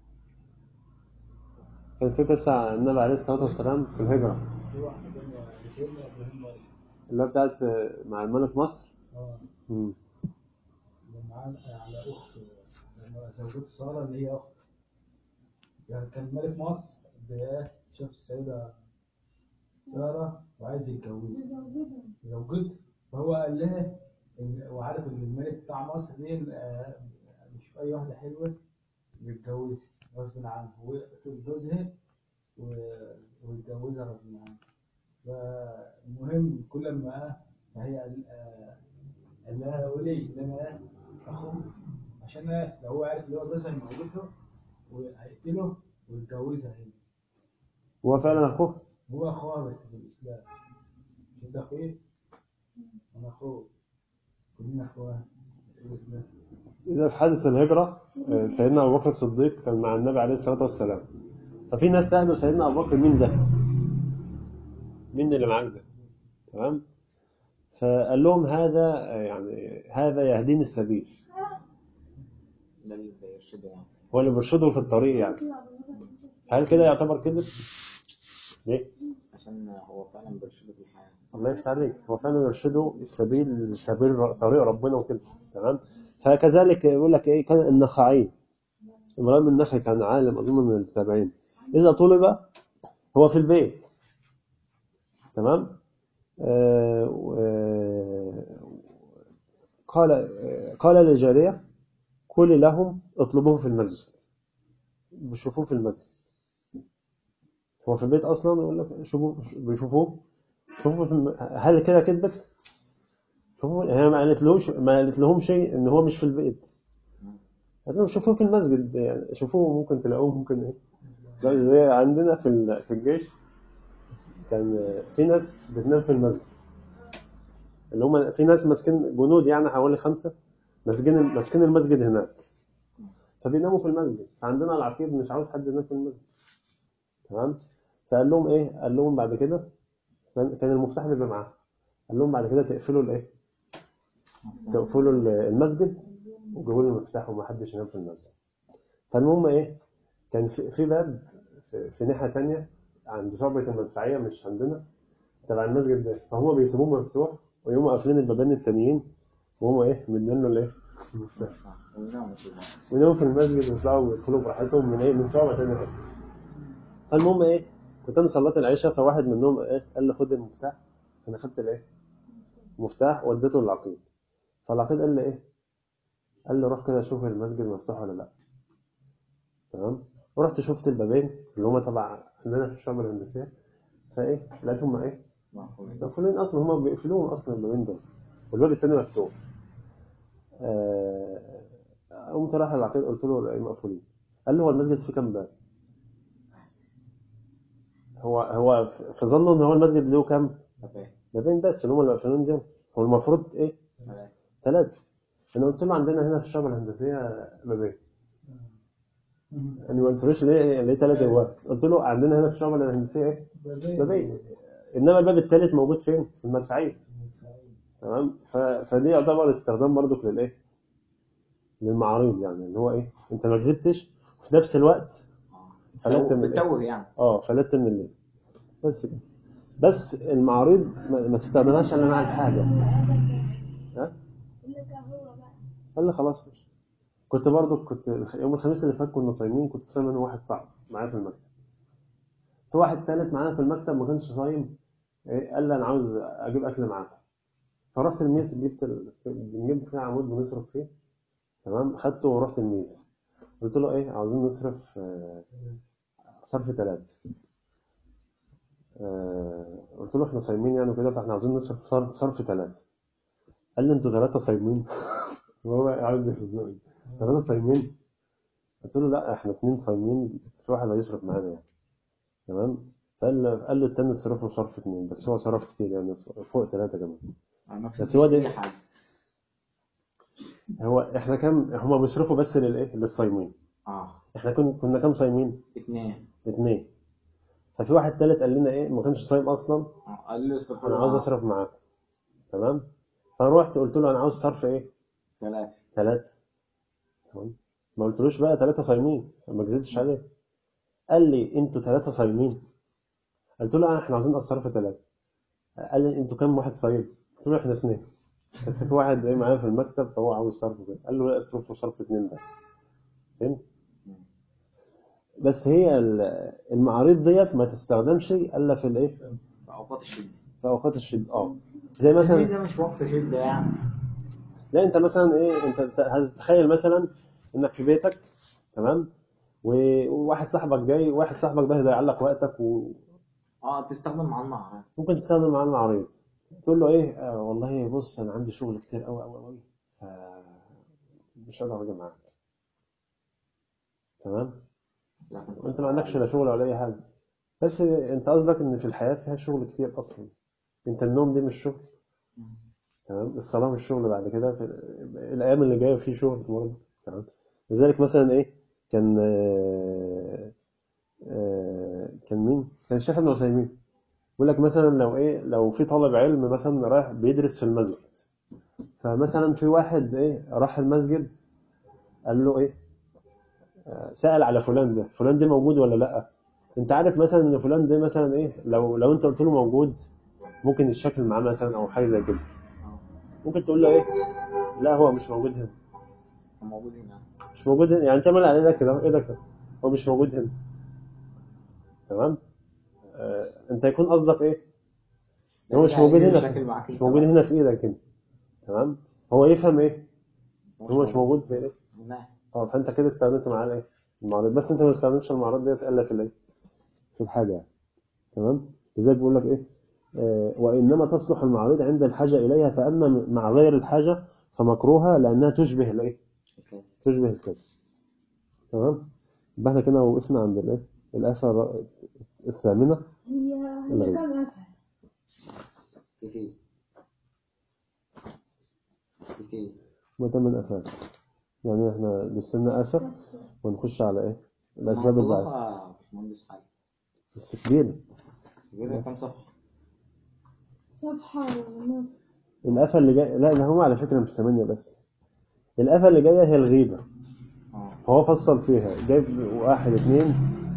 Speaker 3: كان في قصة عن النبي عليه الصلاة والسلام في الهجرة
Speaker 4: في واحده تانيه سيدنا ابراهيم برضه
Speaker 3: اللي هي بتاعت مع الملك مصر
Speaker 4: اه
Speaker 3: مم.
Speaker 4: لما على على اخت لما زوجته ساره اللي هي اخت يعني كان ملك مصر ده شاف السيده ساره وعايز يتجوزها زوجته فهو قال لها إن- وعارف ان الملك بتاع مصر دي آه، بيشوف اي واحده حلوه يتجوزها غصب عنه ويقتل جوزها و- ويتجوزها غصب عنه فالمهم كل ما فهي قال آه، قال لها قولي ان انا اخوك عشان إيه؟ لو هو عارف اللي هو جوزها موته وهيقتله ويتجوزها هي
Speaker 3: هو فعلا أخوه
Speaker 4: هو اخوها بس في الاسلام مش انت اخوي انا اخوه كلنا اخوان
Speaker 3: إذا في حادث الهجرة آه، سيدنا أبو بكر الصديق كان مع النبي عليه الصلاة والسلام ففي ناس سألوا سيدنا أبو بكر مين ده؟ مين اللي معاك ده؟ تمام؟ فقال لهم هذا آه، يعني هذا يهديني السبيل
Speaker 1: ده اللي بيرشده يعني
Speaker 3: هو اللي بيرشده في الطريق يعني هل كده يعتبر كذب؟ ليه؟
Speaker 1: عشان هو فعلا بيرشده في الحياة
Speaker 3: الله يفتح عليك هو فعلا يرشده السبيل سبيل طريق ربنا وكده تمام فكذلك يقول لك ايه كان النخعي ابراهيم النخعي كان عالم اظن من التابعين اذا طلب هو في البيت تمام آه و- قال آه، قال للجاريه كل لهم اطلبوه في المسجد بيشوفوه في المسجد هو في البيت اصلا يقول لك شوفوا بيشوفوه شوفوا في الم... هل كده كذبت؟ شوفوا هي ما قالت لهمش ما قالت لهم شيء ان هو مش في البيت قالت لهم شوفوه في المسجد يعني شوفوه ممكن تلاقوه ممكن ايه زي- زي عندنا في ال- في الجيش كان في ناس بتنام في المسجد اللي هم في ناس ماسكين جنود يعني حوالي خمسة ماسكين ماسكين المسجد هناك فبيناموا في المسجد فعندنا العقيد مش عاوز حد ينام في المسجد تمام فقال لهم ايه قال لهم بعد كده كان كان المفتاح بيبقى معاه قال لهم بعد كده تقفلوا الايه تقفلوا ال- المسجد وجيبوا لي المفتاح ومحدش ينام في المسجد فالمهم ايه كان في, في باب في, في ناحيه تانية عند شعبة المدفعيه مش عندنا تبع المسجد ده فهم بيسيبوه مفتوح ويقوموا قافلين البابين التانيين وهم ايه مدين له الايه المفتاح
Speaker 1: ونعم كده
Speaker 3: ويناموا في المسجد ويطلعوا ويدخلوا براحتهم من ايه من شعبة تانية اصلا فالمهم ايه كنت انا صليت العشاء فواحد منهم ايه قال لي خد المفتاح انا خدت الايه مفتاح وديته للعقيد فالعقيد قال لي ايه قال لي روح كده شوف المسجد مفتوح ولا لا تمام ورحت شفت البابين اللي هم تبع عندنا في الشعب الهندسيه فايه لقيتهم ايه
Speaker 1: مقفولين
Speaker 3: مقفولين اصلا هم بيقفلوهم اصلا البابين دول والباب التاني مفتوح آه، قمت رايح للعقيد قلت له ايه مقفولين قال لي هو المسجد فيه كام باب هو هو في ظنه ان هو المسجد له كام
Speaker 1: تمام
Speaker 3: بابين بس اللي هم المقفولين دول هو المفروض ايه
Speaker 1: تمام
Speaker 3: ثلاثه انا قلت له عندنا هنا في الشعب الهندسيه بابين يعني ما قلتلوش ليه ليه ثلاث ابواب قلت له عندنا هنا في الشعب الهندسيه ايه بابين انما الباب الثالث موجود فين في المدفعيه تمام ف... فدي يعتبر استخدام برضك للايه للمعارض يعني اللي هو ايه انت ما كذبتش وفي نفس الوقت
Speaker 1: اه
Speaker 3: فلت من الإيه؟
Speaker 1: بتتوه يعني
Speaker 3: اه فلت من الليل بس كده بس المعارض ما, ما تستخدمهاش الا مع الحاجه ها
Speaker 2: يقول لك هو بقى
Speaker 3: قال لي خلاص ماشي كنت برضو كنت الخ- يوم الخميس اللي فات كنا صايمين كنت صايم انا وواحد صاحبي معايا في المكتب في واحد تالت معانا في المكتب ما كانش صايم إيه قال لي انا عاوز اجيب اكل معاكم فرحت الميس جبت ال... بنجيب فيه عمود بنصرف فيه تمام خدته ورحت الميس قلت له ايه عاوزين نصرف آه، صرف ثلاثة قلت له احنا صايمين يعني وكده فاحنا عاوزين نصرف صرف- صرف ثلاثة قال لي انتوا ثلاثة صايمين هو عاوز يخزني ثلاثة صايمين قلت له لا احنا اثنين صايمين في واحد هيصرف معانا يعني تمام فقال له قال له التاني صرفه صرف اثنين بس هو صرف كتير يعني فوق ثلاثة كمان
Speaker 1: ما
Speaker 3: بس هو ده-
Speaker 1: اي حاجه
Speaker 3: هو احنا كام هما بيصرفوا بس للايه للصايمين
Speaker 1: اه
Speaker 3: احنا كنا كنا كام صايمين
Speaker 1: اثنين
Speaker 3: اثنين ففي واحد تالت قال لنا ايه ما كانش صايم اصلا
Speaker 1: اه قال لي اصرف
Speaker 3: انا عاوز اصرف معاكم تمام فروحت قلت له انا عاوز صرف ايه
Speaker 1: ثلاثه
Speaker 3: ثلاثة تمام ما قلتلوش بقى ثلاثة صايمين ما كذبتش عليه قال لي انتوا ثلاثة صايمين قلت له لا احنا عاوزين الصرف ثلاثة قال لي انتوا كام واحد صايم قلت له احنا اثنين بس في واحد ايه معايا في المكتب فهو عاوز صرف كده قال له لا اصرفوا صرف اثنين بس فهمت بس هي ال- المعاريض ديت ما تستخدمش الا في الايه
Speaker 1: في اوقات الشده
Speaker 3: في اوقات الشده اه زي
Speaker 1: بس
Speaker 3: مثلا
Speaker 1: ده مش وقت شده يعني
Speaker 3: لا انت مثلا ايه انت أنت هتتخيل مثلا انك في بيتك تمام و- وواحد صاحبك جاي واحد صاحبك ده هيضيع لك وقتك وممكن
Speaker 1: اه تستخدم مع النهر
Speaker 3: تستخدم معاه المعاريض تقول له ايه آه والله بص انا عندي شغل كتير قوي قوي قوي ف مش هقدر اجي معاك تمام
Speaker 1: لكن
Speaker 3: وانت ما عندكش لا شغل ولا اي حاجه بس انت قصدك ان في الحياه فيها شغل كتير اصلا انت النوم دي مش شغل تمام الصلاة والشغل بعد كده في الأيام اللي جاية في شغل برضه تمام لذلك مثلا إيه كان آه، آه، كان مين؟ كان الشيخ ابن عثيمين بيقول لك مثلا لو إيه لو في طالب علم مثلا رايح بيدرس في المسجد فمثلا في واحد إيه راح المسجد قال له إيه آه، سأل على فلان ده فلان ده موجود ولا لأ أنت عارف مثلا إن فلان ده مثلا إيه لو لو أنت قلت له موجود ممكن يتشكل معاه مثلا أو حاجة زي كده
Speaker 1: اه
Speaker 3: ممكن تقول له ايه لا هو مش موجود هنا
Speaker 1: هم موجودين يعني
Speaker 3: مش موجود هنا يعني تعمل على ايدك كده ايدك كده. هو مش موجود هنا تمام آه انت يكون قصدك ايه هو مش
Speaker 1: يعني
Speaker 3: موجود
Speaker 1: إيه
Speaker 3: هنا
Speaker 1: مشاكل
Speaker 3: في
Speaker 1: معاك
Speaker 3: مش
Speaker 1: أنت
Speaker 3: موجود
Speaker 1: بقى؟
Speaker 3: هنا في ايدك هنا تمام هو يفهم ايه هو مش موجود في ايدك
Speaker 1: نعم
Speaker 3: اه فانت كده استخدمت معاه الايه المعرض بس انت ما تستخدمش المعرض ديت الا في الايه في الحاجه يعني. تمام لذلك بيقول لك ايه آه وانما تصلح المعارض عند الحاجه اليها فاما مع غير الحاجه فمكروهه لانها تشبه الايه
Speaker 1: الكاس
Speaker 3: تشبه الكذب تمام يبقى احنا كده وقفنا عند الايه الآفة الر- الثامنة
Speaker 2: هي هي
Speaker 3: الغيب.
Speaker 2: كم أفعل
Speaker 1: كتير كتير
Speaker 3: وثمان آفات يعني احنا لسنا آفة ونخش على ايه الأسباب البعث
Speaker 1: البعث باشمهندس حاجة
Speaker 3: بس كبيرة
Speaker 1: كبيرة كام صفحة؟
Speaker 2: صفحة ونص
Speaker 3: الآفة اللي جاية لا ده هم على فكرة مش ثمانية بس الآفة اللي جاية هي الغيبة
Speaker 1: اه
Speaker 3: فهو فصل فيها جايب واحد اثنين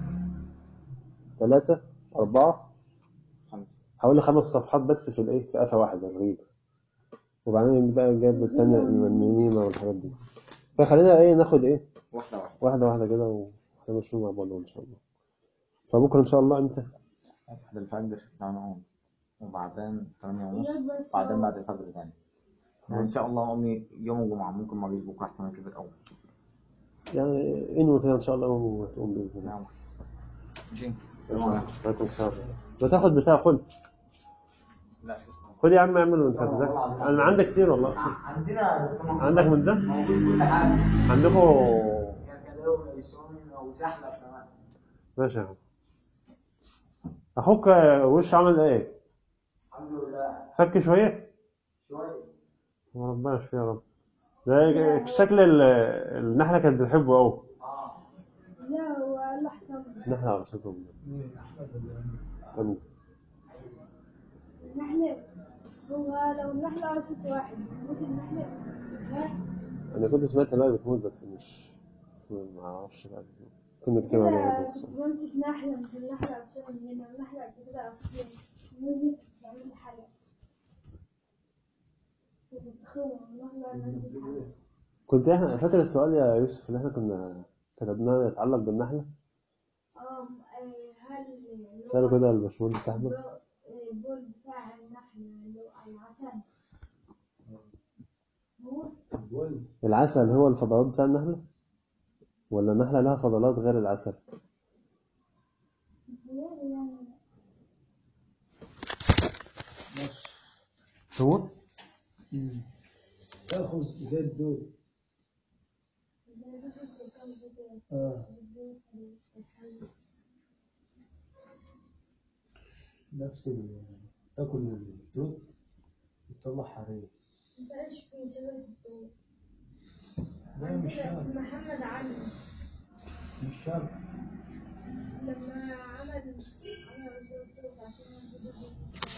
Speaker 3: ثلاثة أربعة
Speaker 1: خمس
Speaker 3: حوالي خمس صفحات بس في الايه في آفة واحدة الغيبة وبعدين بقى جايب الثانية النميمة والحاجات دي فخلينا ايه ناخد ايه
Speaker 1: واحدة واحدة
Speaker 3: واحدة واحدة كده وهنمشي مع بعض إن شاء الله فبكرة إن شاء الله إمتى؟
Speaker 1: واحدة الفجر نعم وبعدين ثمانية ونص
Speaker 2: لا بس
Speaker 1: بعدين
Speaker 2: هو-
Speaker 1: بعد الفجر تاني يعني إن شاء الله أمي يوم الجمعة ممكن ما أجيش بكرة احتمال كبير أوي
Speaker 3: يعني إنوي كده إن شاء الله وتقوم بإذن الله
Speaker 1: نعم ماشي تمام
Speaker 3: عليكم السلام بتاخد بتاع خد
Speaker 1: لا شكرا
Speaker 3: خد يا عم اعمل وأنت ذاك أنا عندك كتير والله
Speaker 1: عندنا
Speaker 3: عندك من ده؟
Speaker 1: موجود كل حاجة
Speaker 3: عندكم
Speaker 1: كركداوي ويسون وسحلة كمان
Speaker 3: ماشي يا عم أخوك وش عمل إيه؟
Speaker 1: الحمد لله
Speaker 3: فك شوية؟
Speaker 1: شوية
Speaker 3: ربنا يشفيه يا رب ده شكل ال- النحلة كانت بتحبه أوي
Speaker 1: اه
Speaker 2: لا هو قال له حصل
Speaker 3: النحلة على صوتهم أمين.
Speaker 2: النحلة هو لو النحلة قصت واحد موت النحلة لا
Speaker 3: أنا كنت سمعت لا بتموت بس مش ما أعرفش بقى كنا كتير على
Speaker 2: كده
Speaker 3: بعض
Speaker 2: كنت بمسك نحلة مش النحلة قصيرة مننا النحلة قد كده قصيرة نزلت بتعمل لي حاجة كنت بتخوف النحلة نزلت حاجة
Speaker 3: كنت احنا فاكر السؤال يا يوسف اللي احنا كنا كتبناه يتعلق بالنحلة
Speaker 2: اه آه، هل اللي
Speaker 3: سأله
Speaker 2: هو
Speaker 3: كده الباشمهندس أحمد
Speaker 2: البول- البول بتاع النحلة اللي هو العسل هو
Speaker 3: العسل هو الفضلات بتاع النحلة ولا النحلة لها فضلات غير العسل
Speaker 2: متهيألي يعني
Speaker 3: هو
Speaker 4: تاخذ زي الدود
Speaker 2: زي ما كنت بتقول كده.
Speaker 4: اه نفس ال- تاكل الدود وتطلع حرير
Speaker 2: انت ايش في شجرة الدود؟
Speaker 4: لا مش شرط
Speaker 2: محمد علي
Speaker 4: مش شرط
Speaker 2: لما عمل عمل الدود عشان ياخد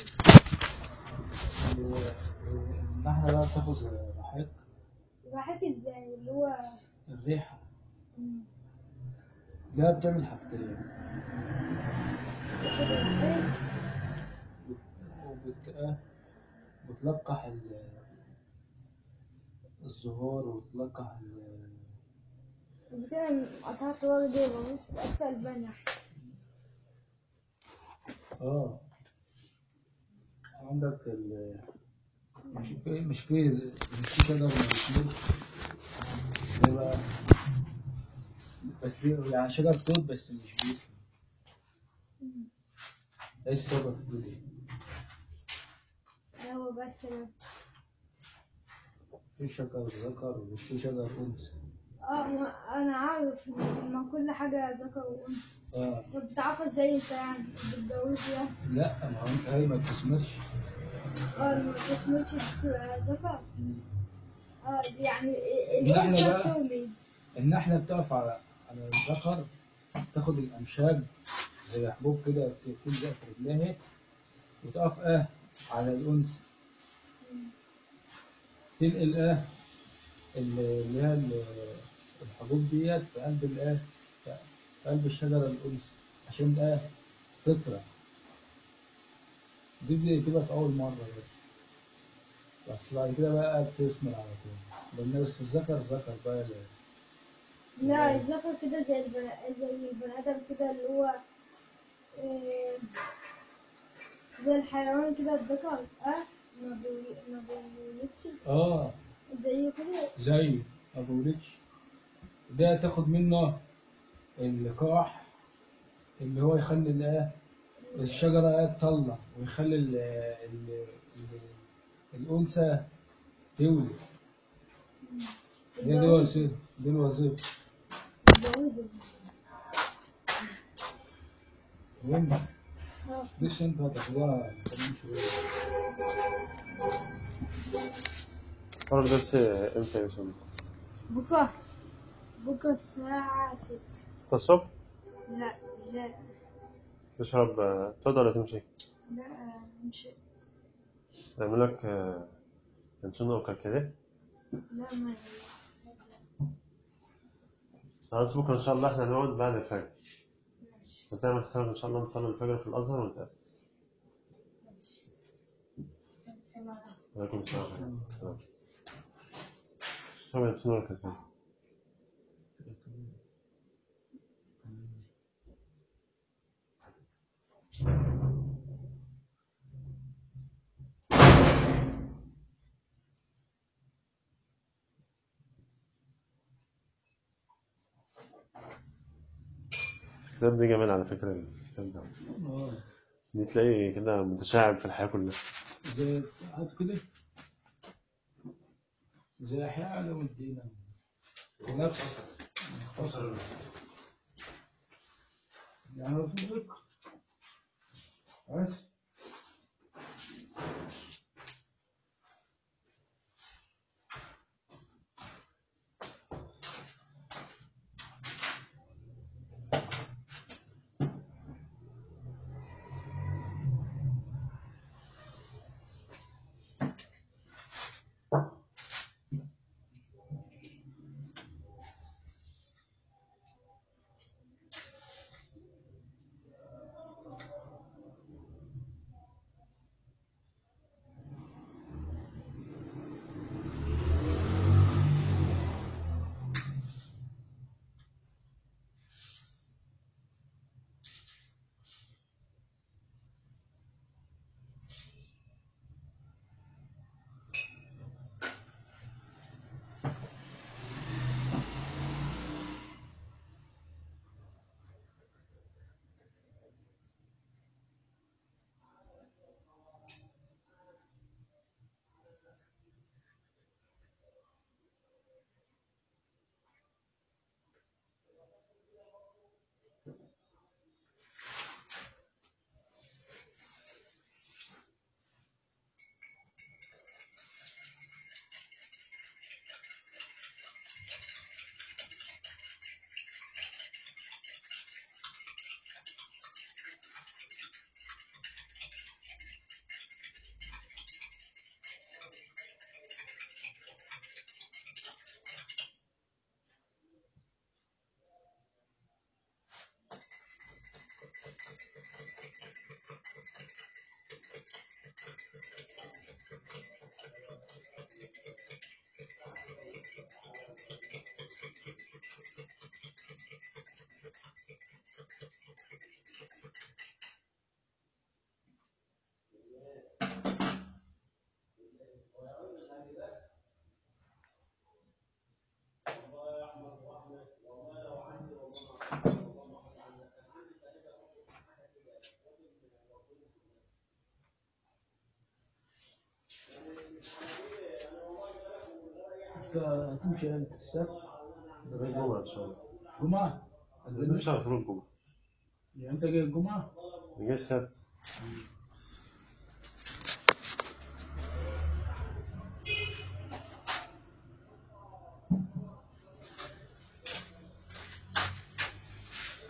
Speaker 4: النحلة بقى بتاخذ رحيق
Speaker 2: بحكي ازاي اللي هو
Speaker 4: الريحة لا بتعمل حاجتين وبت... آه، بتلقح ال- الزهور وتلقح ال-
Speaker 2: بتعمل قطعت وردة وبموت في أسفل البنح
Speaker 4: اه عندك ال مش في مش في مش في شجر ما بيثمرش إيه بقى بس في يعني شجر توت بس مش بيثمر ايه السبب في كده؟
Speaker 2: ده هو بس أنا
Speaker 4: في شجر ذكر ومش في شجر انثى
Speaker 2: اه ما أنا عارف إن ما كل حاجة ذكر وأنثى
Speaker 4: اه
Speaker 2: طب بتعرف ازاي انت يعني بتتجوز يعني
Speaker 4: لا ما هو هي ما بتثمرش
Speaker 2: اه ما تسمعش ذكر اه يعني
Speaker 4: النحلة
Speaker 2: الانثى
Speaker 4: بقى.
Speaker 2: بتولد
Speaker 4: النحلة بتقف على على الذكر تاخد الأمشاب زي حبوب كده ت- تلزق في رجلها وتقف اه على الأنثى تنقل اه ال- اللي هي ال- الحبوب ديت في قلب الاه في قلب الشجرة الأنثى عشان اه تطلع دي دي بتبقى في أول مرة بس بس بعد كده بقى بتثمر على طول لأن بس الذكر ذكر بقى لا.
Speaker 2: لا الذكر كده زي البني زي البني آدم كده اللي هو آه، زي الحيوان كده الذكر اه ما بي- ما بيولدش
Speaker 4: اه
Speaker 2: زيه كده
Speaker 4: زي ما بقولكش ده تاخد منه اللقاح اللي هو يخلي الايه الشجرة تطلع ويخلي ال ال ال الأنثى تولد دي دي وظيفة دي الوظيفة
Speaker 2: يتجوزوا
Speaker 4: وين
Speaker 2: اه
Speaker 4: دي الشنطة هتاخدها ما تعملش بيها.
Speaker 3: الحوار درس امتى يا يوسف؟
Speaker 2: بكرة بكرة الساعة ستة
Speaker 3: 6 الصبح
Speaker 2: لا لا
Speaker 3: تشرب آه، تفضل ولا تمشي؟
Speaker 2: لا آه، مش
Speaker 3: نعمل لك آه، انسولين او كركديه
Speaker 2: لا ما
Speaker 3: خلاص بكره ان شاء الله احنا هنقعد بعد الفجر
Speaker 2: ماشي
Speaker 3: هتعمل حسابك ان شاء الله نصلي الفجر في الازهر ونتقابل
Speaker 2: ماشي سلام
Speaker 3: وعليكم السلام ورحمه الله السلام شرب انسولين او كركديه بس الكتاب ده جميل على فكرة الكتاب ده
Speaker 4: اه
Speaker 3: دي تلاقي كده متشعب في الحياة كلها
Speaker 4: زي هات كده زي أحياء علوم الدين ونفس مختصر يعني هو في ذكر بس انت هتمشي امتى السبت
Speaker 3: الجمعة إن شاء الله
Speaker 4: جمعة
Speaker 3: مش على طول الجمعة
Speaker 4: يعني انت جاي الجمعة
Speaker 3: جاي السبت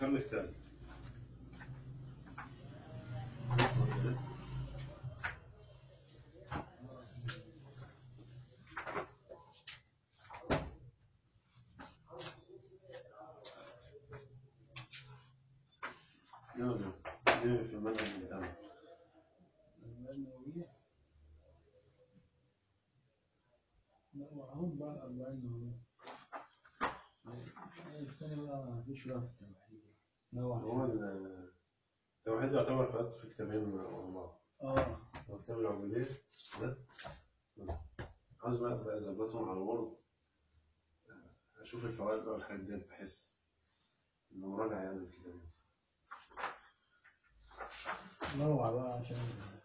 Speaker 3: كم كتاب؟ يلا يلا في المنهج بتاعنا
Speaker 4: الأربعين النووية لا وأهم بقى الأربعين النووية الثاني بقى مفيش وقت التوحيد نوع
Speaker 3: هو ال- التوحيد يعتبر خط في كتابين ورا بعض
Speaker 4: اه
Speaker 3: هو كتاب العبودية ده عاوز بقى أبقى أظبطهم على الورد أشوف الفوائد بقى والحاجات ديت بحس إنه مراجعة يعني الكتاب
Speaker 4: نوع بقى عشان